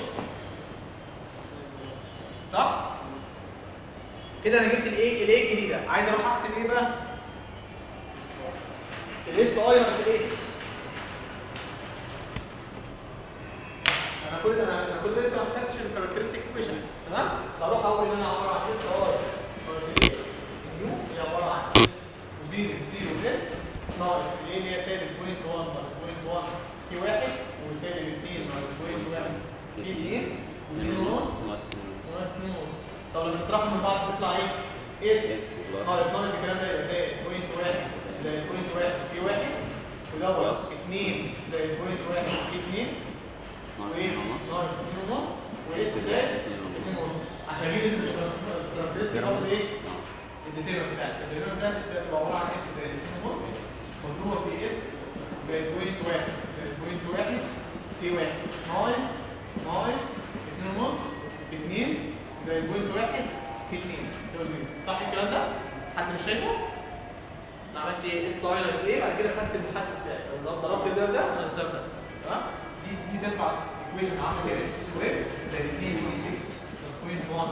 Speaker 4: صح؟ كده انا جبت الايه الايه الجديده عايز اروح احسب ايه بقى؟ الاس اي ناقص الايه؟ انا كل انا انا كل لسه ما خدتش الكاركترستيك ايكويشن تمام؟ فاروح اقول ان انا عباره عن اس اي ناقص الايه؟ نيو هي عباره عن وزيرو زيرو اس ناقص الايه اللي هي سالب بوينت 1 ناقص بوينت 1 كي واحد وسالب 2 ناقص بوينت 1 كي 2 2 ونص
Speaker 2: ناقص اتنين ونص.
Speaker 4: ناقص 2 ونص طب لما نطرحهم من بعض تطلع ايه؟ اس
Speaker 2: اس بلس.
Speaker 4: ناقص ناقص الكلام ده يبقى زائد بوينت 1 زائد بوينت 1 كي واحد ودوت
Speaker 2: بلس.
Speaker 4: 2 زائد بوينت 1 كي 2
Speaker 2: ناقص
Speaker 4: وايه؟
Speaker 2: اتنين ونص.
Speaker 4: ناقص 2 ونص واس
Speaker 2: اس
Speaker 4: زائد
Speaker 2: زائد اتنين ونص.
Speaker 4: 2 ونص عشان اجيب الكاركترستيك برضه ايه؟ الديتيرمنت بتاعت الديتيرمنت بتاعت بتبقى عباره عن اس زائد 2 ونص مضروبه في اس زائد بوينت 1 زائد بوينت 1 في 1 ناقص ناقص 2 ونص في 2 زائد بوينت 1 في 2 تساوي زيرو. صح الكلام ده؟ حد مش شايفه؟ انا عملت ايه؟ اس ماينس ايه بعد كده خدت المحدد بتاعي لو ضربت ده ده انا ده ده تمام؟ دي دي تنفع ايكويشن عامله كده سكوير زائد 2 في 6 بلس بوينت 1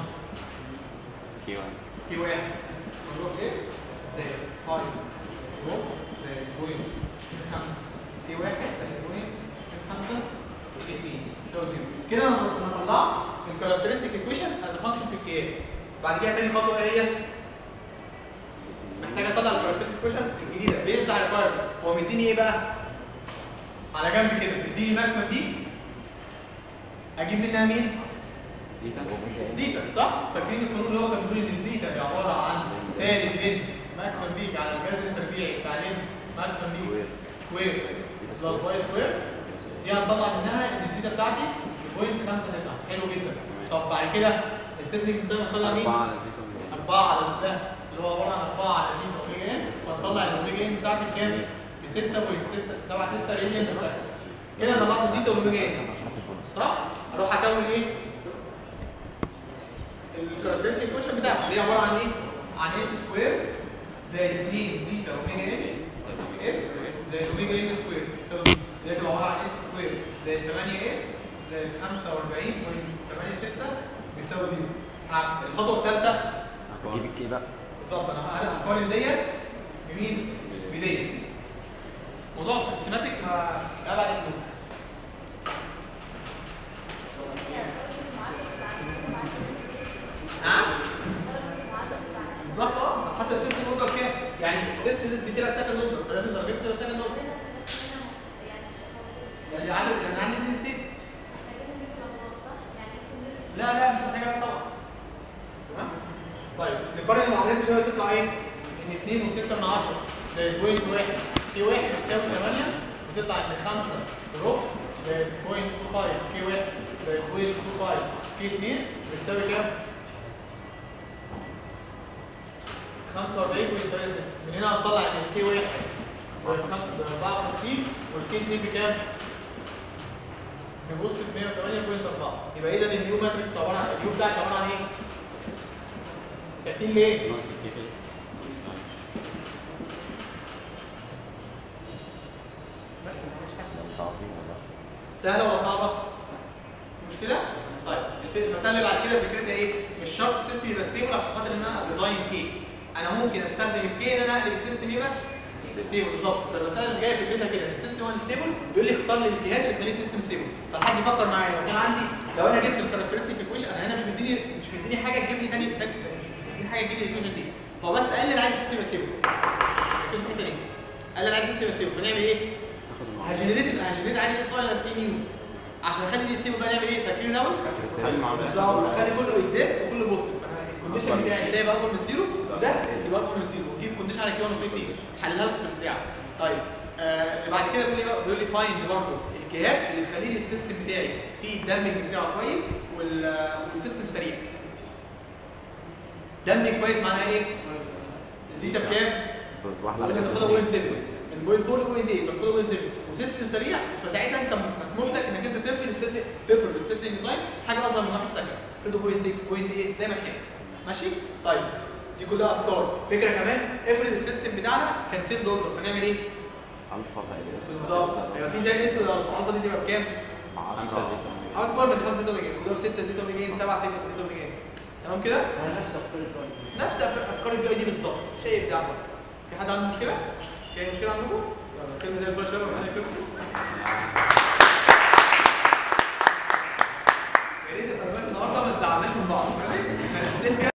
Speaker 2: كي واحد
Speaker 4: في واحد مضروب اس زائد 5 مضروب زائد بوينت 5 في واحد زائد بوينت 5 في 2 يساوي زيرو كده انا انا طلعت الكاركترستيك ايكويشن از فانكشن في الكيان بعد كده تاني خطوه ايه هي؟ محتاج اطلع الكاركترستيك ايكويشن الجديده بيزد على الكارب هو مديني ايه بقى؟ على جنب كده مديني ماكسيمم دي اجيب منها مين؟
Speaker 2: زيتا
Speaker 4: زيتا صح؟ فاكرين القانون اللي هو كان بيقول ان الزيتا هي عباره عن سالب لين ماكسيمم بيك على الجذر التربيعي بتاع لين ماكسيمم بيك سكوير بلس واي سكوير دي هنطلع منها ان الزيتا بتاعتي بوينت 5 9 حلو جدا طب بعد كده السيبلينج ده هنطلع مين؟
Speaker 2: أربعة على زيتا وميتين.
Speaker 4: 4 على ده اللي هو عباره عن 4 على زيتا اوميجا ان فنطلع الاوميجا ان بتاعتي بكام؟ ب 6.76 راديان بير سكند كده طلعت زيتا واوميجا ان صح؟ اروح اكون ايه؟ الكاركترستيك ايكويشن بتاعتي اللي هي عباره عن ايه؟ عن اس سكوير زائد 2 زيتا اوميجا ان اس زائد اوميجا ان سكوير تساوي اللي هي تبقى عباره عن اس سكوير زائد 8 اس زائد 45.86 بيساوي زيرو ها، الخطوه الثالثه
Speaker 2: هتجيب الكي بقى
Speaker 4: بالظبط انا انا هقارن ديت بمين؟ بديت موضوع السيستماتيك ما ابعد الحدود نعم بالظبط اه حتى السيستم اوردر كام يعني السيستم بتلعب سكند اوردر فلازم درجته تبقى سكند اوردر يعني عدد يعني عندي دي ستيت لا لا مش محتاجه بقى طبعا تمام طيب نقارن المعادلات شويه تطلع ايه ان 2 و6 من 10 زائد بوينت 1 في 1 بتساوي 8 بتطلع ان 5 ربع زائد بوينت 25 في 1 زائد بوينت 25 في 2 بتساوي كام 45 من هنا هنطلع ان الكي واحد ب 54 والكي 2 بكام؟ ببص ب 108.4 يبقى اذا النيو ماتريكس عباره عن النيو بتاعك عباره عن ايه؟ ساكتين ليه؟
Speaker 2: ناقص الكيفية ده عظيم والله
Speaker 4: سهله ولا صعبه؟ مشكله؟ طيب الف- المساله اللي بعد كده فكرتها ايه؟ مش شرط السيستم يبقى ستيبل عشان خاطر ان انا ديزاين كي انا ممكن استخدم الكي ان انا اقلب السيستم يبقى ستيبل بالظبط فالمساله اللي جايه فكرتها كده ان السيستم 1 ستيبل بيقول لي اختار لي الكيهات اللي تخليه سيستم ستيبل طب حد يفكر معايا لو كان عندي لو انا جبت الكاركترستيك ايكويشن انا هنا مش مديني مش مديني حاجه تجيب لي تاني تاني- مش مديني حاجه تجيب لي الايكويشن دي هو بس قال لي انا عايز السيستم يبقى ستيبل ركزوا في الحته دي قال لي انا عايز السيستم يبقى ستيبل فنعمل ايه؟ هجنريت هجنريت عادي اس واي ار نيو عشان اخلي دي ستيبل بقى نعمل ايه فاكرين ناوس بالظبط اخلي كله اكزيست وكله بوزيتيف الكونديشن بتاعي ده يبقى اكبر من زيرو وده يبقى اكبر من زيرو ونجيب كونديشن على كيو 1 وكيو 2 حللها لكم في البتاع طيب آه اللي بعد كده بيقول لي بقى- بيقول لي فايند برضه الكيات اللي تخلي لي السيستم بتاعي فيه الدمج بتاعه كويس وال- والسيستم سريع دمج كويس معناها ايه؟ الزيتا بكام؟
Speaker 2: واحدة
Speaker 4: قلنا تاخدها بوينت 7 من بوينت 4 لبوينت 8 تاخدها بوينت 7 وسيستم سريع فساعتها انت مسموح لك انك انت تقفل السيستم تقفل السيستم تايم حاجه اصغر من 1 ثانيه تاخده بوينت 6 بوينت 8 زي ما تحب ماشي طيب دي كلها افكار فكره كمان افرض السيستم بتاعنا كان سيت اوردر هنعمل ايه؟
Speaker 2: ألفا زائد اس
Speaker 4: بالظبط يبقى في زي اس الالفا دي تبقى بكام؟
Speaker 2: خمسة زيتا
Speaker 4: اكبر من 5 زيتا اوميجا خدوها ب 6 زيتا اوميجا 7 زيتا اوميجا تمام كده؟
Speaker 3: انا نفس افكار الدول
Speaker 4: نفس افكار البي دي بالظبط شيء ابداع برضه. في حد عنده مشكله؟ في اي مشكله عندكم؟ يلا كلمه زي الفل يا شباب ربنا يكرمكم يا ريت الألوان النهارده ما تزعلناش من بعض ماشي؟ احنا نستلم